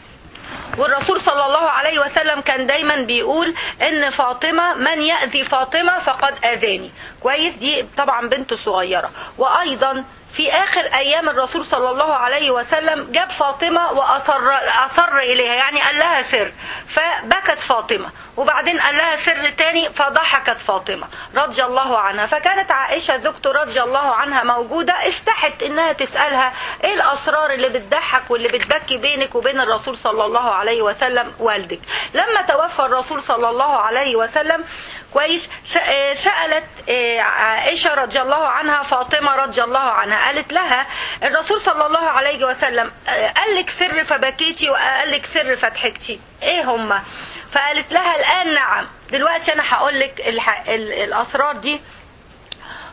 والرسول صلى الله عليه وسلم كان دايما بيقول ان فاطمة من يأذي فاطمة فقد أذاني كويس دي طبعا بنته صغيرة وأيضا في آخر أيام الرسول صلى الله عليه وسلم جاب فاطمة وأصر أصر إليها يعني قال لها سر فبكت فاطمة وبعدين قال لها سر تاني فضحكت فاطمة رضي الله عنها فكانت عائشة زوجته رضي الله عنها موجودة استحت إنها تسألها إيه الأسرار اللي بتضحك واللي بتبكي بينك وبين الرسول صلى الله عليه وسلم والدك لما توفى الرسول صلى الله عليه وسلم كويس س- آه، سألت آه، عائشة رضي الله عنها فاطمة رضي الله عنها قالت لها الرسول صلى الله عليه وسلم آه، قال لك سر فبكيتي وقال لك سر فضحكتي ايه هما فقالت لها الآن نعم دلوقتي أنا هقول لك الح... ال... الأسرار دي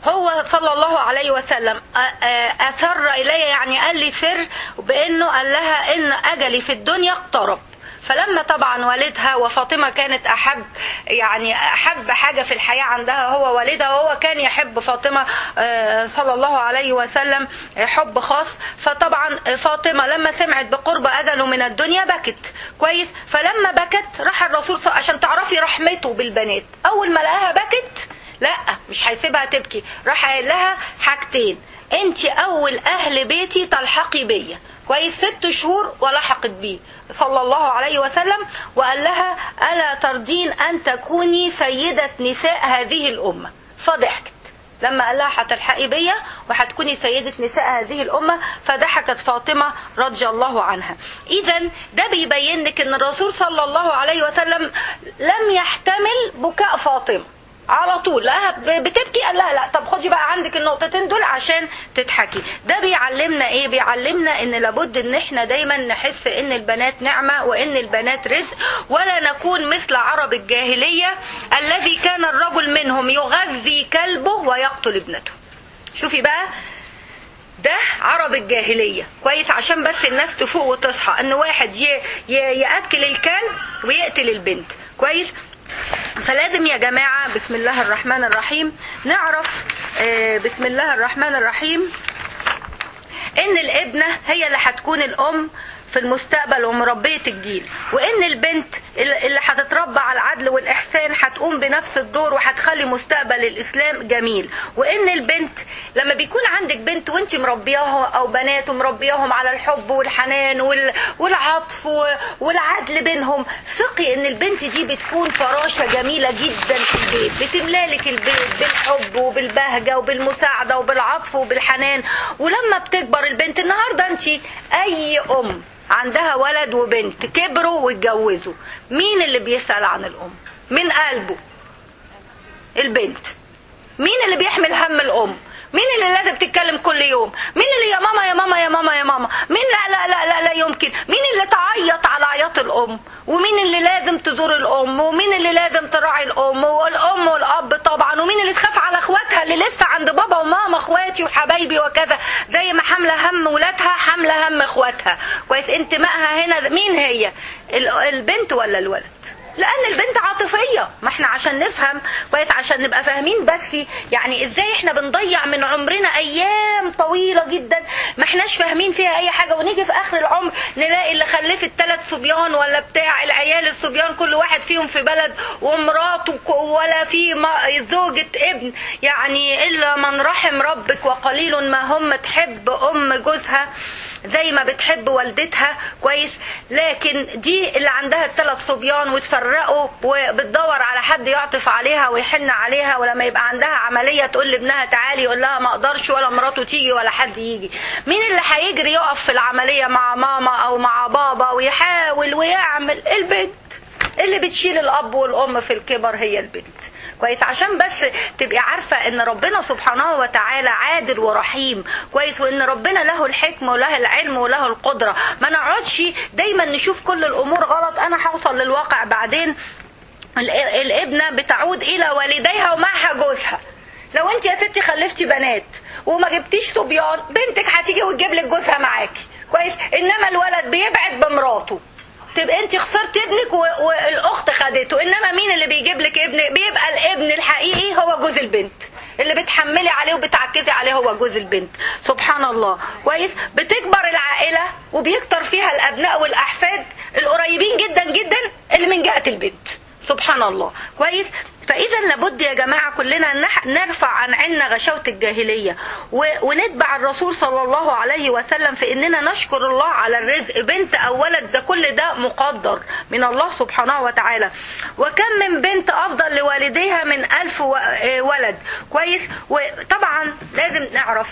هو صلى الله عليه وسلم أ- أ- أسر إلي يعني قال لي سر بأنه قال لها إن أجلي في الدنيا اقترب فلما طبعا والدها وفاطمه كانت احب يعني احب حاجه في الحياه عندها هو والدها وهو كان يحب فاطمه آه، صلى الله عليه وسلم حب خاص فطبعا فاطمه لما سمعت بقرب اجله من الدنيا بكت كويس فلما بكت راح الرسول صلى عشان تعرفي رحمته بالبنات اول ما لقاها بكت لا مش هيسيبها تبكي راح قايل لها حاجتين انت اول اهل بيتي تلحقي بيا كويس ست شهور ولحقت بيه صلى الله عليه وسلم وقال لها الا ترضين ان تكوني سيده نساء هذه الامه فضحكت لما قال لها هتلحقي بيا وهتكوني سيدة نساء هذه الأمة فضحكت فاطمة رضي الله عنها إذا ده بيبين لك أن الرسول صلى الله عليه وسلم لم يحتمل بكاء فاطمة على طول لقاها ب- بتبكي قال لها لا طب خدي بقى عندك النقطتين دول عشان تضحكي ده بيعلمنا ايه بيعلمنا ان لابد ان احنا دايما نحس ان البنات نعمة وان البنات رزق ولا نكون مثل عرب الجاهلية الذي كان الرجل منهم يغذي كلبه ويقتل ابنته شوفي بقى ده عرب الجاهلية كويس عشان بس الناس تفوق وتصحى ان واحد ي... ي... يأكل الكلب ويقتل البنت كويس فلازم يا جماعة بسم الله الرحمن الرحيم نعرف آه، بسم الله الرحمن الرحيم ان الابنة هي اللي هتكون الام في المستقبل ومربية الجيل وان البنت اللي هتتربى على العدل والاحسان هتقوم بنفس الدور وهتخلي مستقبل الاسلام جميل وان البنت لما بيكون عندك بنت وانت مربياها او بنات ومربياهم على الحب والحنان وال- والعطف و- والعدل بينهم ثقي ان البنت دي بتكون فراشة جميلة جدا في البيت بتملالك البيت بالحب وبالبهجة وبالمساعدة وبالعطف وبالحنان ولما بتكبر البنت النهاردة انت اي ام عندها ولد وبنت كبروا واتجوزوا مين اللي بيسأل عن الام من قلبه البنت مين اللي بيحمل هم الام مين اللي لازم تتكلم كل يوم مين اللي يا ماما يا ماما يا ماما يا ماما مين لا لا لا لا, لا يمكن مين اللي تعيط على عياط الام ومين اللي لازم تزور الام ومين اللي لازم تراعي الام والام والاب طبعا ومين اللي تخاف على اخواتها اللي لسه عند بابا وماما اخواتي وحبايبي وكذا زي ما حامله هم ولادها حامله هم اخواتها كويس انتمائها هنا مين هي ال- البنت ولا الولد لان البنت عاطفيه ما احنا عشان نفهم كويس عشان نبقى فاهمين بس يعني ازاي احنا بنضيع من عمرنا ايام طويله جدا ما احناش فاهمين فيها اي حاجه ونيجي في اخر العمر نلاقي اللي خلفت ثلاث صبيان ولا بتاع العيال الصبيان كل واحد فيهم في بلد ومراته ك- ولا في ما- زوجة ابن يعني الا من رحم ربك وقليل ما هم تحب ام جوزها زي ما بتحب والدتها كويس لكن دي اللي عندها الثلاث صبيان وتفرقوا وبتدور على حد يعطف عليها ويحن عليها ولما يبقى عندها عمليه تقول لابنها تعالي يقول لها ما اقدرش ولا مراته تيجي ولا حد يجي مين اللي هيجري يقف في العمليه مع ماما او مع بابا ويحاول ويعمل البنت اللي بتشيل الاب والام في الكبر هي البنت كويس عشان بس تبقي عارفة ان ربنا سبحانه وتعالى عادل ورحيم كويس وان ربنا له الحكمة وله العلم وله القدرة ما نقعدش دايما نشوف كل الامور غلط انا هوصل للواقع بعدين ال- الابنة بتعود الى والديها ومعها جوزها لو انت يا ستي خلفتي بنات وما جبتيش صبيان بنتك هتيجي وتجيب لك جوزها معاكي كويس انما الولد بيبعد بمراته تبقى انت خسرت ابنك و- والاخت خدته انما مين اللي بيجيب لك ابن بيبقى الابن الحقيقي هو جوز البنت اللي بتحملي عليه وبتعكزي عليه هو جوز البنت سبحان الله كويس بتكبر العائله وبيكتر فيها الابناء والاحفاد القريبين جدا جدا اللي من جهه البنت سبحان الله كويس فاذا لابد يا جماعه كلنا نح- نرفع عن عنا غشاوه الجاهليه و- ونتبع الرسول صلى الله عليه وسلم في اننا نشكر الله على الرزق بنت او ولد ده كل ده مقدر من الله سبحانه وتعالى وكم من بنت افضل لوالديها من الف و- آه ولد كويس وطبعا لازم نعرف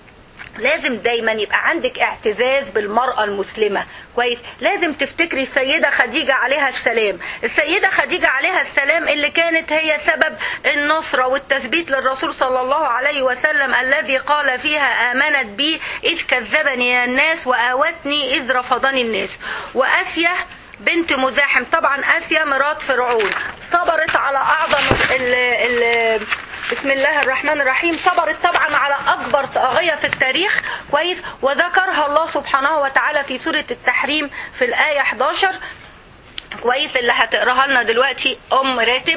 لازم دايما يبقى عندك اعتزاز بالمرأة المسلمة كويس لازم تفتكري السيدة خديجة عليها السلام السيدة خديجة عليها السلام اللي كانت هي سبب النصرة والتثبيت للرسول صلى الله عليه وسلم الذي قال فيها آمنت بي إذ كذبني الناس وآوتني إذ رفضني الناس وآسيا بنت مزاحم طبعا آسيا مرات فرعون صبرت على أعظم ال ال بسم الله الرحمن الرحيم صبرت طبعا على اكبر طاغيه في التاريخ كويس وذكرها الله سبحانه وتعالى في سوره التحريم في الايه 11 كويس اللي هتقراها لنا دلوقتي ام راتب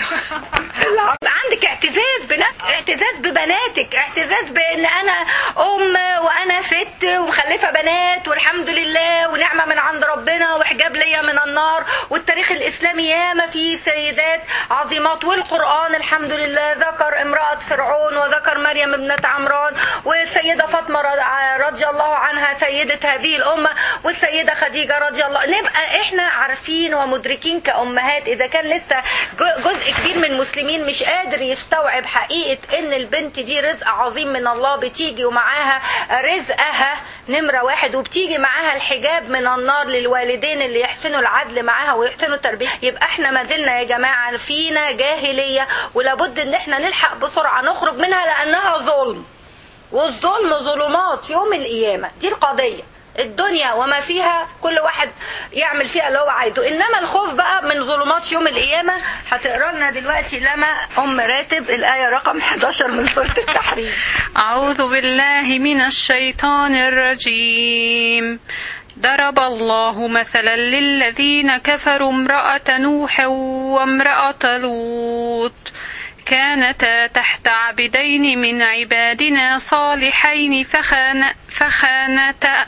عندك اعتزاز بنفس اعتزاز ببناتك اعتزاز بان انا ام وانا ست ومخلفه بنات والحمد لله ونعمه من عند ربنا وحجاب ليا من النار والتاريخ الاسلامي ياما فيه سيدات عظيمات والقران الحمد لله ذكر امراه فرعون وذكر مريم ابنه عمران والسيده فاطمه رضي الله عنها سيده هذه الامه والسيده خديجه رضي الله نبقى احنا عارفين ومدركين كامهات اذا كان لسه جزء كبير من المسلمين مش قادر يستوعب حقيقه ان البنت دي رزق عظيم من الله بتيجي ومعاها رزقها نمره واحد وبتيجي معاها الحجاب من النار للوالدين اللي يحسنوا العدل معاها ويحسنوا التربيه يبقى احنا ما زلنا يا جماعه فينا جاهليه ولابد ان احنا نلحق بسرعه نخرج منها لانها ظلم والظلم ظلمات يوم القيامه دي القضيه الدنيا وما فيها كل واحد يعمل فيها اللي هو عايزه انما الخوف بقى من ظلمات يوم القيامه هتقرا لنا دلوقتي لما ام راتب الايه رقم 11 من سوره التحريم أعوذ بالله من الشيطان الرجيم ضرب الله مثلا للذين كفروا امرأة نوح وامرأة لوط كانتا تحت عبدين من عبادنا صالحين فخان فخانتا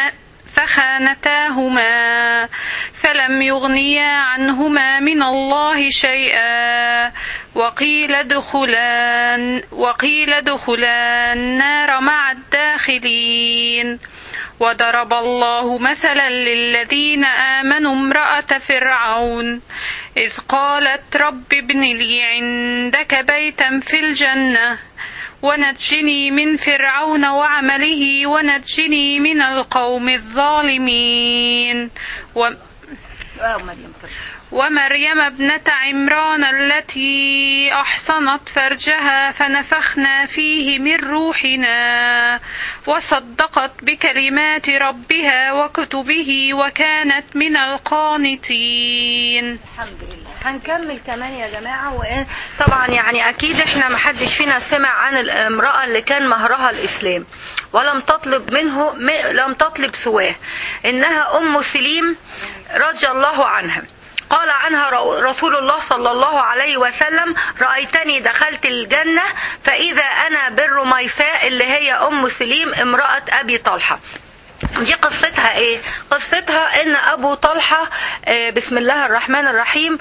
فخانتاهما فلم يغنيا عنهما من الله شيئا وقيل ادخلا وقيل ادخلا النار مع الداخلين وضرب الله مثلا للذين آمنوا امرأة فرعون إذ قالت رب ابن لي عندك بيتا في الجنة ونجني من فرعون وعمله ونجني من القوم الظالمين و... ومريم ابنة عمران التي أحصنت فرجها فنفخنا فيه من روحنا وصدقت بكلمات ربها وكتبه وكانت من القانتين الحمد لله هنكمل كمان يا جماعة وإيه طبعا يعني أكيد إحنا محدش فينا سمع عن الامرأة اللي كان مهرها الإسلام ولم تطلب منه لم تطلب سواه إنها أم سليم رضي الله عنها قال عنها رسول الله صلى الله عليه وسلم رأيتني دخلت الجنة فإذا أنا بالرميساء اللي هي أم سليم امرأة أبي طلحة دي قصتها ايه قصتها ان ابو طلحة آه بسم الله الرحمن الرحيم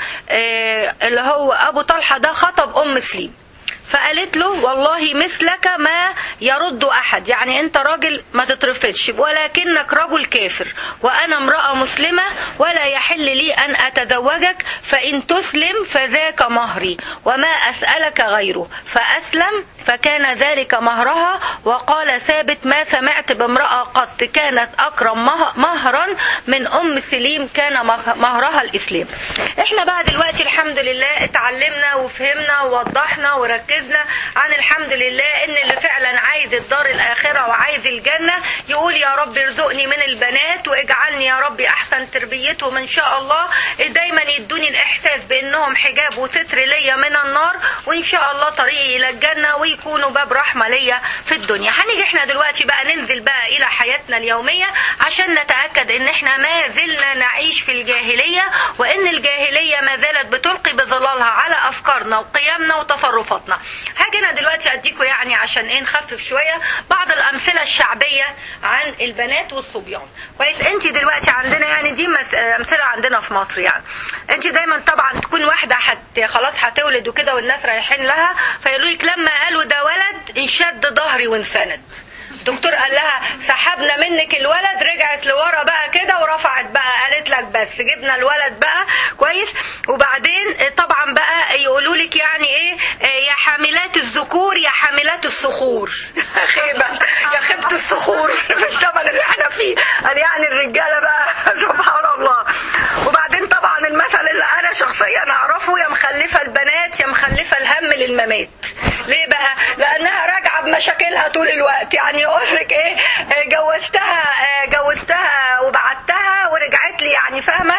آه اللي هو ابو طلحة ده خطب ام سليم فقالت له والله مثلك ما يرد احد يعني انت راجل ما تترفضش ولكنك رجل كافر وانا امراه مسلمه ولا يحل لي ان اتزوجك فان تسلم فذاك مهري وما اسالك غيره فاسلم فكان ذلك مهرها وقال ثابت ما سمعت بامراه قط كانت اكرم مهرا من ام سليم كان مهرها الاسلام احنا بقى دلوقتي الحمد لله اتعلمنا وفهمنا ووضحنا وركزنا ركزنا عن الحمد لله ان اللي فعلا عايز الدار الاخره وعايز الجنه يقول يا رب ارزقني من البنات واجعلني يا رب احسن تربيتهم ان شاء الله دايما يدوني الاحساس بانهم حجاب وستر ليا من النار وان شاء الله طريقي الى الجنه ويكونوا باب رحمه ليا في الدنيا هنيجي احنا دلوقتي بقى ننزل بقى الى حياتنا اليوميه عشان نتاكد ان احنا ما زلنا نعيش في الجاهليه وان الجاهليه ما زالت بتلقي بظلالها على افكارنا وقيمنا وتصرفاتنا هاجي انا دلوقتي اديكم يعني عشان ايه نخفف شويه بعض الامثله الشعبيه عن البنات والصبيان كويس انت دلوقتي عندنا يعني دي امثله عندنا في مصر يعني انت دايما طبعا تكون واحده حت خلاص هتولد وكده والناس رايحين لها فيقولوا لك لما قالوا ده ولد انشد ظهري وانسند الدكتور قال لها سحبنا منك الولد رجعت لورا بقى كده ورفعت بقى قالت لك بس جبنا الولد بقى كويس وبعدين طبعا بقى يقولوا لك يعني ايه يا حاملات الذكور يا حاملات الصخور خيبه يا خيبه الصخور في الزمن اللي احنا فيه قال يعني الرجاله بقى سبحان الله وبعدين طبعا المثل اللي انا شخصيا اعرفه يا مخلفه البنات يا مخلفه الهم للممات ليه بقى لانها راجعه بمشاكلها طول الوقت يعني يقول لك ايه جوزتها جوزتها وبعتها ورجعت لي يعني فاهمه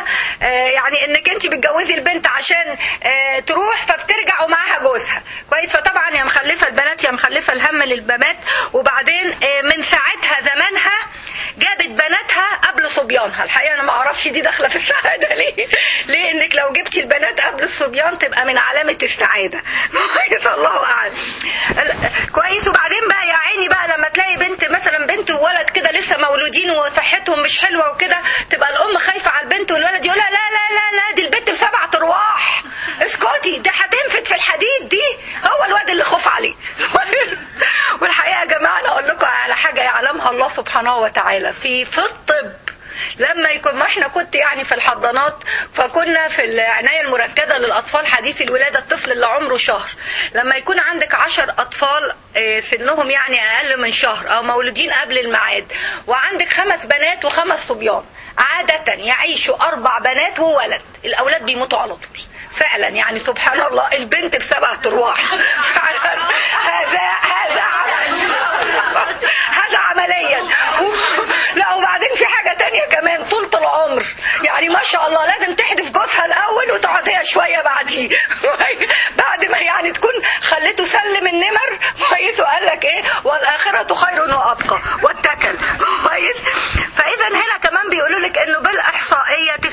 آه، يعني انك انت بتجوزي البنت عشان آه، تروح فبترجع ومعاها جوزها كويس فطبعا يا مخلفه البنات يا مخلفه الهم للبنات وبعدين آه، من ساعتها زمانها جابت بناتها قبل صبيانها الحقيقه انا ما اعرفش دي داخله في السعاده ليه ليه انك لو جبتي البنات قبل الصبيان تبقى من علامه السعاده كويس الله اعلم ال- كويس وبعدين بقى يا عيني بقى لما تلاقي بنت مثلا بنت وولد كده لسه مولودين وصحتهم مش حلوه وكده تبقى الام خايفه على البنت والولد يقول لها لا لا لا لا دي البنت بسبعة ارواح اسكتي دي هتنفت في الحديد دي هو الواد اللي خوف عليه والحقيقه يا جماعه انا اقول لكم على حاجه يعلمها الله سبحانه وتعالى في في الطب لما يكون ما احنا كنت يعني في الحضانات فكنا في العناية المركزة للأطفال حديث الولادة الطفل اللي عمره شهر لما يكون عندك عشر أطفال آه، سنهم يعني أقل من شهر أو مولودين قبل الميعاد وعندك خمس بنات وخمس صبيان عادة يعيشوا أربع بنات وولد الأولاد بيموتوا على طول فعلا يعني سبحان الله البنت بسبعة أرواح فعلا هذا هذا هذا عمليا لا وبعدين في حاجة تانية كمان طولة العمر يعني ما شاء الله لازم تحدف جوزها الأول وتقعد هي شوية بعديه بعد ما يعني تكون خليته سلم النمر كويس وقال لك ايه والآخرة خير وأبقى واتكل كويس فإذا هنا كمان بيقولوا لك إنه بالإحصائية 90%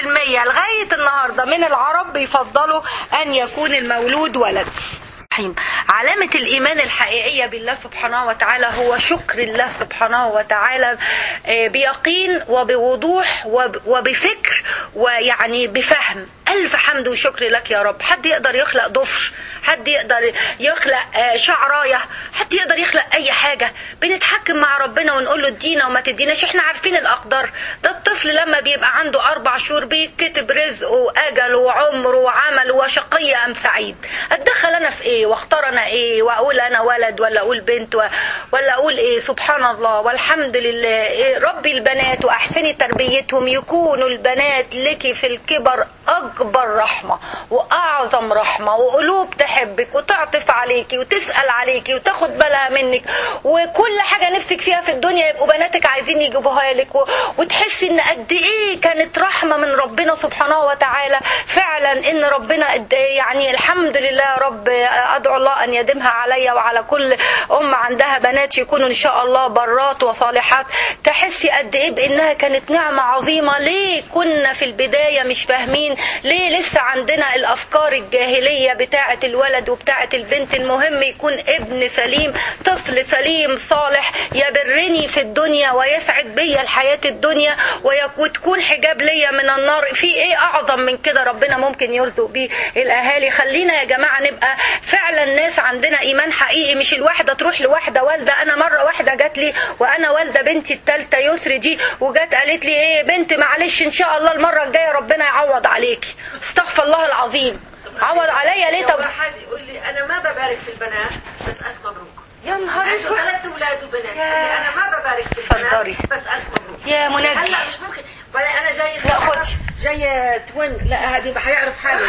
لغاية النهاردة من العرب بيفضلوا أن يكون المولود ولد الرحيم علامة الإيمان الحقيقية بالله سبحانه وتعالى هو شكر الله سبحانه وتعالى آه، بيقين وبوضوح وب- وبفكر ويعني بفهم ألف حمد وشكر لك يا رب حد يقدر يخلق ضفر حد يقدر يخلق آه، شعراية حد يقدر يخلق أي حاجة بنتحكم مع ربنا ونقول له ادينا وما تديناش احنا عارفين الأقدار ده الطفل لما بيبقى عنده أربع شهور بيتكتب رزقه وأجله وعمره وعمله وشقي أم سعيد أتدخل أنا في إيه واختار أنا إيه وأقول أنا ولد ولا أقول بنت و- ولا أقول إيه سبحان الله والحمد لله إيه ربي البنات وأحسني تربيتهم يكونوا البنات لك في الكبر أكبر رحمة وأعظم رحمة وقلوب تحبك وتعطف عليكي وتسأل عليكي وتاخد بالها منك وكل حاجة نفسك فيها في الدنيا يبقوا بناتك عايزين يجيبوها لك و... وتحسي ان قد ايه كانت رحمة من ربنا سبحانه وتعالى فعلا ان ربنا قد إيه يعني الحمد لله يا رب ادعو الله ان يديمها عليا وعلى كل ام عندها بنات يكونوا ان شاء الله برات وصالحات تحسي قد ايه بانها كانت نعمة عظيمة ليه كنا في البداية مش فاهمين ليه لسه عندنا الافكار الجاهلية بتاعة الولد وبتاعة البنت المهم يكون ابن سليم طفل سليم صالح يبرني في الدنيا ويسعد بيا الحياة الدنيا ويك- وتكون حجاب ليا من النار في ايه اعظم من كده ربنا ممكن يرزق بيه الاهالي خلينا يا جماعة نبقى فعلا ناس عندنا ايمان حقيقي مش الواحدة تروح لواحدة والدة انا مرة واحدة جات لي وانا والدة بنتي التالتة يسري دي وجات قالت لي ايه بنت معلش ان شاء الله المرة الجاية ربنا يعوض عليكي استغفر الله العظيم عوض عليا ليه طب واحد يقول لي انا ما ببارك في البنات بس الف مبروك يا نهار عنده اسود ثلاث اولاد وبنات يا. قال لي انا ما ببارك في اتفضلي. البنات بس الف مبروك يا منجي هلا مش ممكن بعدين انا جاي لا، خدي. جاي توين لا هذه حيعرف حاله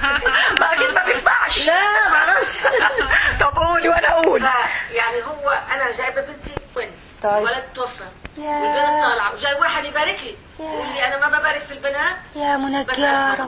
ما اكيد ما بيسمعش لا ما بعرفش طب قولي وانا اقول يعني هو انا جايبه بنتي توين طيب. الولد توفى والبنت طالعه وجاي واحد يبارك لي يقول لي انا ما ببارك في البنات يا منجي بس يا أسمع. رب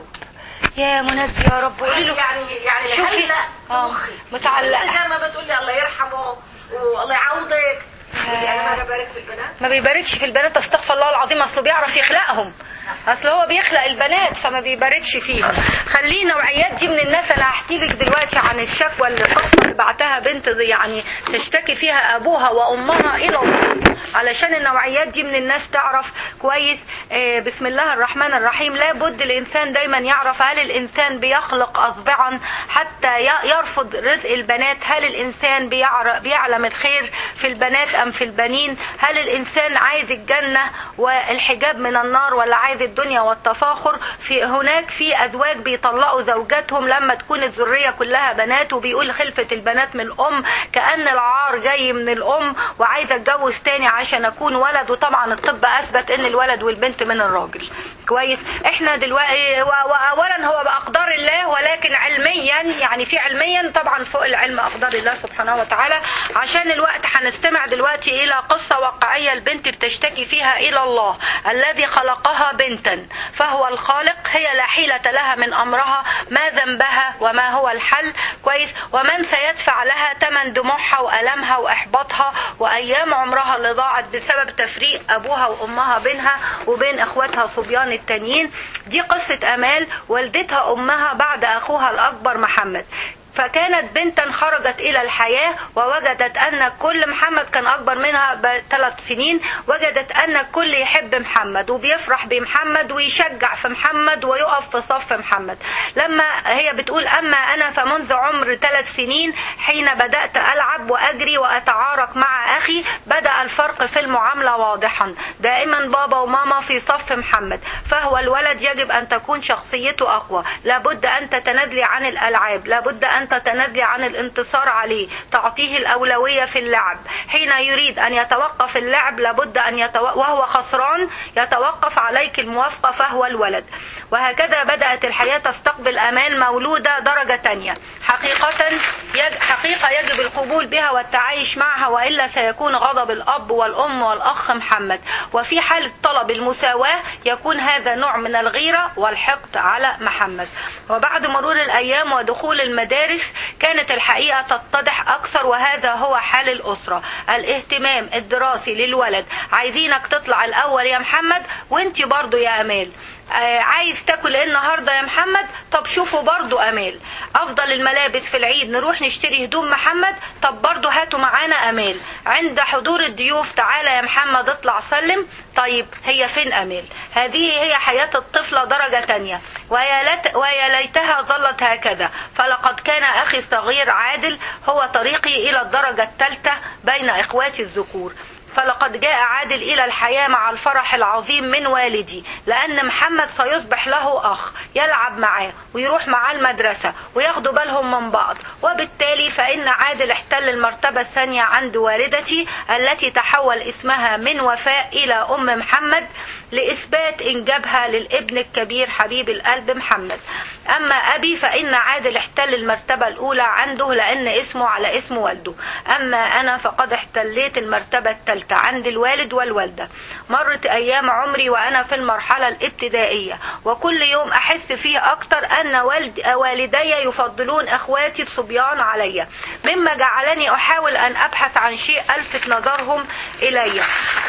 يا منجي يا رب قولي له يعني يعني شوفي. هلا آه، مخي متعلقة. انت جاي ما بتقول لي الله يرحمه والله يعوضك تقول لي انا ما ببارك في البنات ما بيباركش في البنات استغفر الله العظيم اصله بيعرف يخلقهم اصل هو بيخلق البنات فما بيباركش فيهم خلينا وعيات دي من الناس انا هحكي لك دلوقتي عن الشكوى اللي القصه اللي بعتها بنت زي يعني تشتكي فيها ابوها وامها الى الله علشان النوعيات دي من الناس تعرف كويس آه، بسم الله الرحمن الرحيم لابد الانسان دايما يعرف هل الانسان بيخلق اصبعا حتى ي- يرفض رزق البنات هل الانسان بيعر- بيعلم الخير في البنات ام في البنين هل الانسان عايز الجنه والحجاب من النار ولا عايز الدنيا والتفاخر في هناك في ازواج بيطلقوا زوجاتهم لما تكون الذريه كلها بنات وبيقول خلفه البنات من الام كان العار جاي من الام وعايزه اتجوز تاني عشان اكون ولد وطبعا الطب اثبت ان الولد والبنت من الراجل كويس احنا دلوقتي و- واولا هو باقدار الله ولكن علميا يعني في علميا طبعا فوق العلم اقدار الله سبحانه وتعالى عشان الوقت هنستمع دلوقتي الى قصه واقعيه البنت بتشتكي فيها الى الله الذي خلقها بنتا فهو الخالق هي لا حيله لها من امرها ما ذنبها وما هو الحل كويس ومن سيدفع لها ثمن دموعها والمها واحباطها وايام عمرها اللي ضاعت بسبب تفريق ابوها وامها بينها وبين اخواتها صبيان التانيين دي قصه امال والدتها امها بعد اخوها الاكبر محمد فكانت بنتا خرجت الى الحياه ووجدت ان كل محمد كان اكبر منها بثلاث سنين وجدت ان الكل يحب محمد وبيفرح بمحمد ويشجع في محمد ويقف في صف محمد لما هي بتقول اما انا فمنذ عمر ثلاث سنين حين بدات العب واجري واتعارك مع اخي بدا الفرق في المعامله واضحا دائما بابا وماما في صف محمد فهو الولد يجب ان تكون شخصيته اقوى لابد ان تتنازلي عن الالعاب لابد ان تتنازلي عن الانتصار عليه تعطيه الاولويه في اللعب حين يريد ان يتوقف اللعب لابد ان يتوقف وهو خسران يتوقف عليك الموافقه فهو الولد وهكذا بدات الحياه تستقبل امال مولوده درجه تانية حقيقه يج... حقيقه يجب القبول بها والتعايش معها والا سيكون غضب الاب والام والاخ محمد وفي حاله طلب المساواه يكون هذا نوع من الغيره والحقد على محمد وبعد مرور الايام ودخول المدارس كانت الحقيقه تتضح اكثر وهذا هو حال الاسره الاهتمام الدراسي للولد عايزينك تطلع الاول يا محمد وانت برضو يا امال آه، عايز تاكل ايه النهارده يا محمد طب شوفوا برضو امال افضل الملابس في العيد نروح نشتري هدوم محمد طب برضو هاتوا معانا امال عند حضور الضيوف تعالى يا محمد اطلع سلم طيب هي فين امال هذه هي حياه الطفله درجه تانية ويا, لت ويا ليتها ظلت هكذا فلقد كان اخي الصغير عادل هو طريقي الى الدرجه الثالثه بين اخواتي الذكور فلقد جاء عادل إلى الحياة مع الفرح العظيم من والدي لأن محمد سيصبح له أخ يلعب معاه ويروح معاه المدرسة وياخدوا بالهم من بعض وبالتالي فإن عادل احتل المرتبة الثانية عند والدتي التي تحول اسمها من وفاء إلى أم محمد لإثبات إنجابها للابن الكبير حبيب القلب محمد أما أبي فإن عادل احتل المرتبة الأولى عنده لأن اسمه على اسم والده أما أنا فقد احتليت المرتبة الثالثة عند الوالد والوالدة مرت أيام عمري وأنا في المرحلة الابتدائية وكل يوم أحس فيه أكتر أن والد والدي يفضلون إخواتي الصبيان علي مما جعلني أحاول أن أبحث عن شيء ألفت نظرهم إلي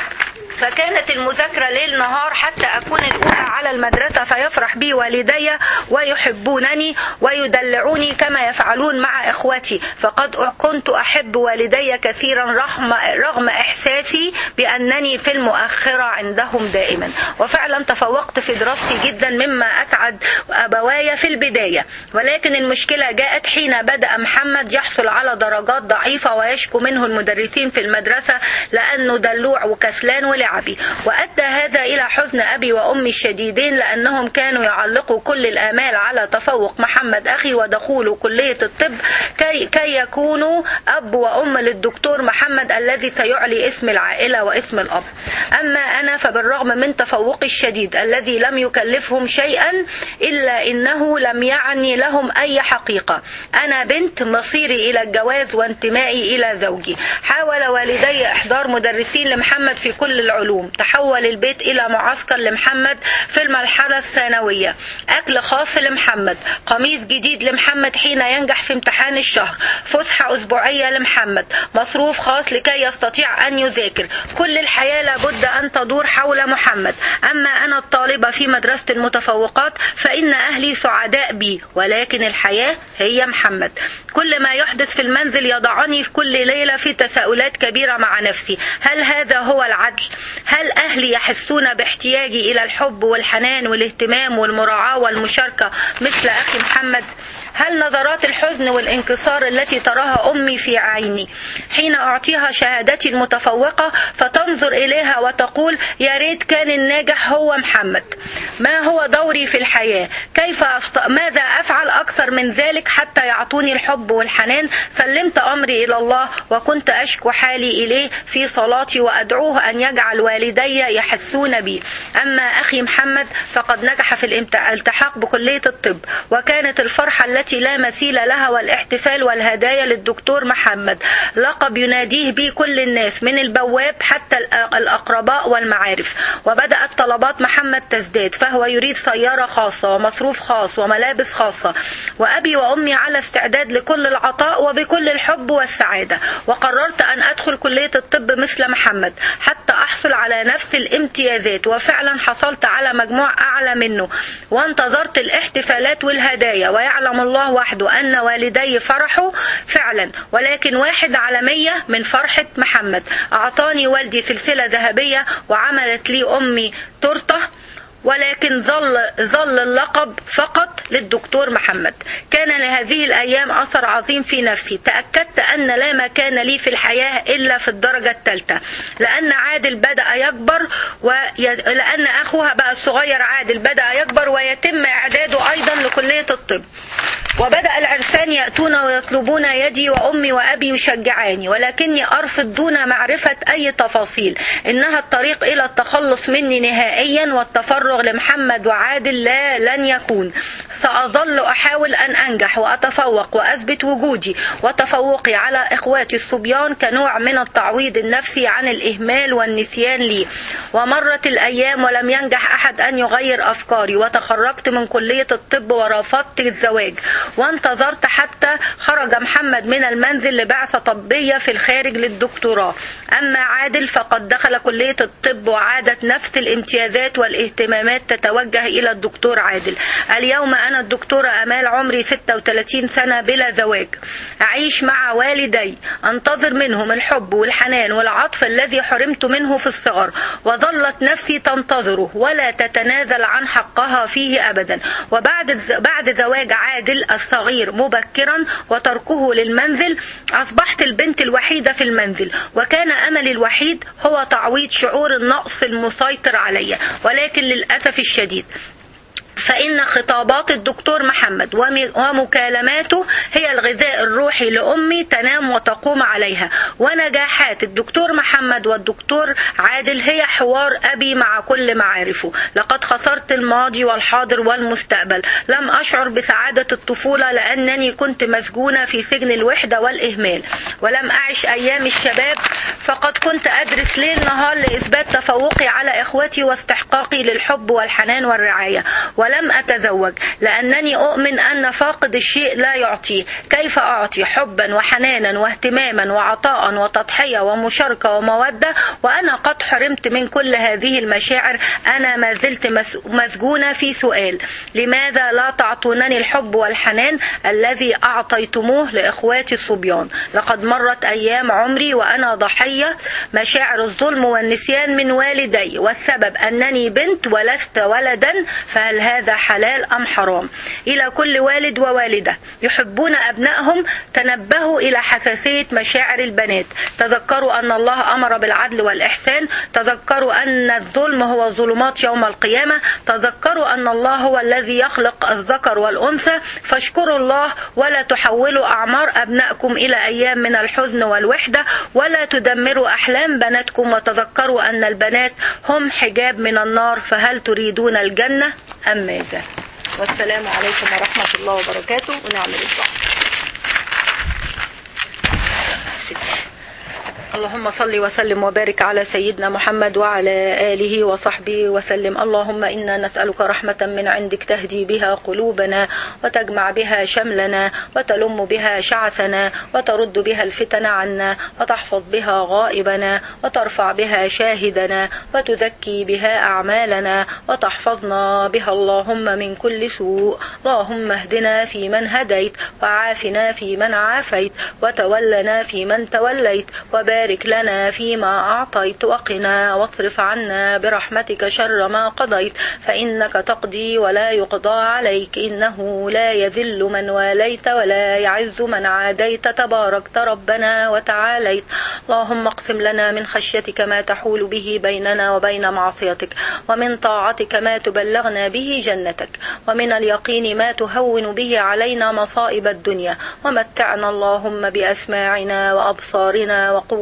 فكانت المذاكرة ليل نهار حتى أكون الأولى على المدرسة فيفرح بي والدي ويحبونني ويدلعوني كما يفعلون مع إخوتي فقد كنت أحب والدي كثيرا رغم, رغم إحساسي بأنني في المؤخرة عندهم دائما وفعلا تفوقت في دراستي جدا مما أسعد أبواي في البداية ولكن المشكلة جاءت حين بدأ محمد يحصل على درجات ضعيفة ويشكو منه المدرسين في المدرسة لأنه دلوع وكسلان ولعبي وأدى هذا إلى حزن أبي وأمي الشديدين لأنهم كانوا يعلقوا كل الآمال على تفوق محمد أخي ودخوله كلية الطب كي, كي يكونوا أب وأم للدكتور محمد الذي سيعلي اسم العائلة واسم الأب أما أنا فبالرغم من تفوقي الشديد الذي لم يكلفهم شيئا إلا إنه لم يعني لهم أي حقيقة أنا بنت مصيري إلى الجواز وانتمائي إلى زوجي حاول والدي إحضار مدرسين لمحمد في كل العلوم تحول البيت إلى معسكر لمحمد في المرحلة الثانوية أكل خاص لمحمد قميص جديد لمحمد حين ينجح في امتحان الشهر فسحة أسبوعية لمحمد مصروف خاص لكي يستطيع أن يذاكر كل الحياة لابد أن تدور حول محمد أما أنا الطالبة في مدرسة المتفوقات فإن أهلي سعداء بي ولكن الحياة هي محمد كل ما يحدث في المنزل يضعني في كل ليلة في تساؤلات كبيرة مع نفسي هل هذا هو العدل هل أهلي يحسون باحتياجي إلى الحب والحنان والاهتمام والمراعاة والمشاركة مثل أخي محمد هل نظرات الحزن والانكسار التي تراها أمي في عيني حين أعطيها شهادتي المتفوقة فتنظر إليها وتقول يا ريت كان الناجح هو محمد ما هو دوري في الحياة كيف أفط... ماذا أفعل أكثر من ذلك حتى يعطوني الحب والحنان سلمت أمري إلى الله وكنت أشكو حالي إليه في صلاتي وأدعوه أن يجعل يجعل والدي يحسون بي أما أخي محمد فقد نجح في الالتحاق بكلية الطب وكانت الفرحة التي لا مثيل لها والاحتفال والهدايا للدكتور محمد لقب يناديه به كل الناس من البواب حتى الأقرباء والمعارف وبدأت طلبات محمد تزداد فهو يريد سيارة خاصة ومصروف خاص وملابس خاصة وأبي وأمي على استعداد لكل العطاء وبكل الحب والسعادة وقررت أن أدخل كلية الطب مثل محمد حتى أحصل على نفس الامتيازات وفعلا حصلت على مجموع أعلى منه وانتظرت الاحتفالات والهدايا ويعلم الله وحده أن والدي فرحوا فعلا ولكن واحد على مية من فرحة محمد أعطاني والدي سلسلة ذهبية وعملت لي أمي تورته ولكن ظل ظل اللقب فقط للدكتور محمد كان لهذه الايام اثر عظيم في نفسي تاكدت ان لا مكان لي في الحياه الا في الدرجه الثالثه لان عادل بدا يكبر ولان اخوها بقى الصغير عادل بدا يكبر ويتم اعداده ايضا لكليه الطب وبدأ العرسان يأتون ويطلبون يدي وأمي وأبي يشجعاني ولكني أرفض دون معرفة أي تفاصيل إنها الطريق إلى التخلص مني نهائيا والتفرغ لمحمد وعادل لا لن يكون سأظل أحاول أن أنجح وأتفوق وأثبت وجودي وتفوقي على إخواتي الصبيان كنوع من التعويض النفسي عن الإهمال والنسيان لي ومرت الأيام ولم ينجح أحد أن يغير أفكاري وتخرجت من كلية الطب ورفضت الزواج وانتظرت حتى خرج محمد من المنزل لبعثة طبية في الخارج للدكتوراه أما عادل فقد دخل كلية الطب وعادت نفس الامتيازات والاهتمامات تتوجه إلى الدكتور عادل اليوم أنا الدكتورة أمال عمري 36 سنة بلا زواج أعيش مع والدي أنتظر منهم الحب والحنان والعطف الذي حرمت منه في الصغر وظلت نفسي تنتظره ولا تتنازل عن حقها فيه أبدا وبعد بعد زواج عادل الصغير مبكرا وتركه للمنزل أصبحت البنت الوحيدة في المنزل وكان أملي الوحيد هو تعويض شعور النقص المسيطر علي ولكن للأسف الشديد فإن خطابات الدكتور محمد ومكالماته هي الغذاء الروحي لأمي تنام وتقوم عليها ونجاحات الدكتور محمد والدكتور عادل هي حوار أبي مع كل معارفه لقد خسرت الماضي والحاضر والمستقبل لم أشعر بسعادة الطفولة لأنني كنت مسجونة في سجن الوحدة والإهمال ولم أعش أيام الشباب فقد كنت أدرس ليل نهار لإثبات تفوقي على إخوتي واستحقاقي للحب والحنان والرعاية ولم أتزوج لأنني أؤمن أن فاقد الشيء لا يعطيه كيف أعطي حبا وحنانا واهتماما وعطاء وتضحية ومشاركة ومودة وأنا قد حرمت من كل هذه المشاعر أنا ما زلت مسجونة في سؤال لماذا لا تعطونني الحب والحنان الذي أعطيتموه لإخواتي الصبيان لقد مرت أيام عمري وأنا ضحية مشاعر الظلم والنسيان من والدي والسبب أنني بنت ولست ولدا فهل هذا حلال أم حرام إلى كل والد ووالدة يحبون أبنائهم تنبهوا إلى حساسية مشاعر البنات تذكروا أن الله أمر بالعدل والإحسان تذكروا أن الظلم هو ظلمات يوم القيامة تذكروا أن الله هو الذي يخلق الذكر والأنثى فاشكروا الله ولا تحولوا أعمار أبنائكم إلى أيام من الحزن والوحدة ولا تدمروا أحلام بناتكم وتذكروا أن البنات هم حجاب من النار فهل تريدون الجنة أم ماذا والسلام عليكم ورحمة الله وبركاته ونعمل الدعاء اللهم صل وسلم وبارك على سيدنا محمد وعلى آله وصحبه وسلم اللهم إنا نسألك رحمة من عندك تهدي بها قلوبنا وتجمع بها شملنا وتلم بها شعثنا وترد بها الفتن عنا وتحفظ بها غائبنا وترفع بها شاهدنا وتزكي بها أعمالنا وتحفظنا بها اللهم من كل سوء اللهم اهدنا فيمن هديت وعافنا فيمن عافيت وتولنا فيمن توليت وبارك بارك لنا فيما أعطيت وقنا واصرف عنا برحمتك شر ما قضيت فإنك تقضي ولا يقضى عليك إنه لا يذل من واليت ولا يعز من عاديت تباركت ربنا وتعاليت اللهم اقسم لنا من خشيتك ما تحول به بيننا وبين معصيتك ومن طاعتك ما تبلغنا به جنتك ومن اليقين ما تهون به علينا مصائب الدنيا ومتعنا اللهم بأسماعنا وأبصارنا وقوة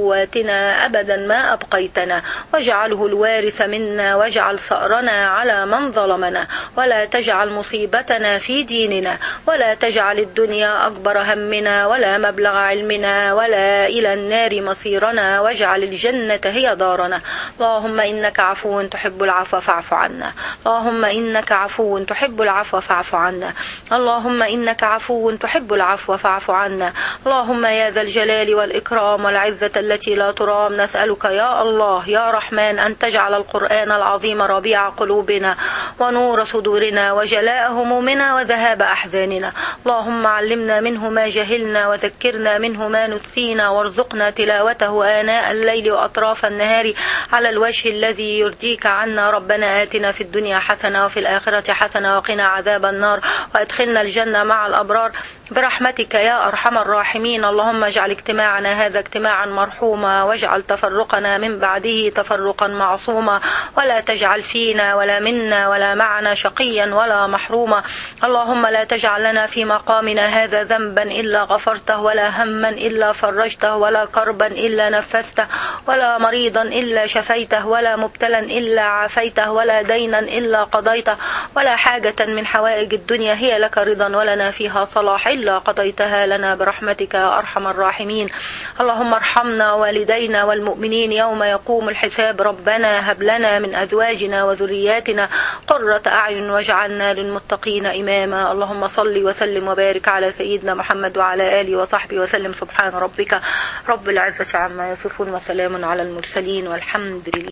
وقواتنا أبدا ما أبقيتنا واجعله الوارث منا واجعل ثأرنا على من ظلمنا ولا تجعل مصيبتنا في ديننا ولا تجعل الدنيا أكبر همنا ولا مبلغ علمنا ولا إلى النار مصيرنا واجعل الجنة هي دارنا اللهم إنك عفو تحب العفو فاعف عنا اللهم إنك عفو تحب العفو فاعف عنا اللهم إنك عفو تحب العفو فاعف عنا اللهم يا ذا الجلال والإكرام والعزة التي لا ترام نسألك يا الله يا رحمن أن تجعل القرآن العظيم ربيع قلوبنا ونور صدورنا وجلاء همومنا وذهاب أحزاننا اللهم علمنا منه ما جهلنا وذكرنا منه ما نسينا وارزقنا تلاوته آناء الليل وأطراف النهار على الوجه الذي يرضيك عنا ربنا آتنا في الدنيا حسنة وفي الآخرة حسنة وقنا عذاب النار وأدخلنا الجنة مع الأبرار برحمتك يا أرحم الراحمين اللهم اجعل اجتماعنا هذا اجتماعا مرحوما واجعل تفرقنا من بعده تفرقا معصوما ولا تجعل فينا ولا منا ولا معنا شقيا ولا محروما اللهم لا تجعل لنا في مقامنا هذا ذنبا إلا غفرته ولا هما إلا فرجته ولا كربا إلا نفسته ولا مريضا إلا شفيته ولا مبتلا إلا عافيته ولا دينا إلا قضيته ولا حاجة من حوائج الدنيا هي لك رضا ولنا فيها صلاح إلا قضيتها لنا برحمتك يا أرحم الراحمين اللهم ارحمنا والدينا والمؤمنين يوم يقوم الحساب ربنا هب لنا من أزواجنا وذرياتنا قرة أعين واجعلنا للمتقين إماما اللهم صل وسلم وبارك على سيدنا محمد وعلى آله وصحبه وسلم سبحان ربك رب العزة عما يصفون وسلام على المرسلين والحمد لله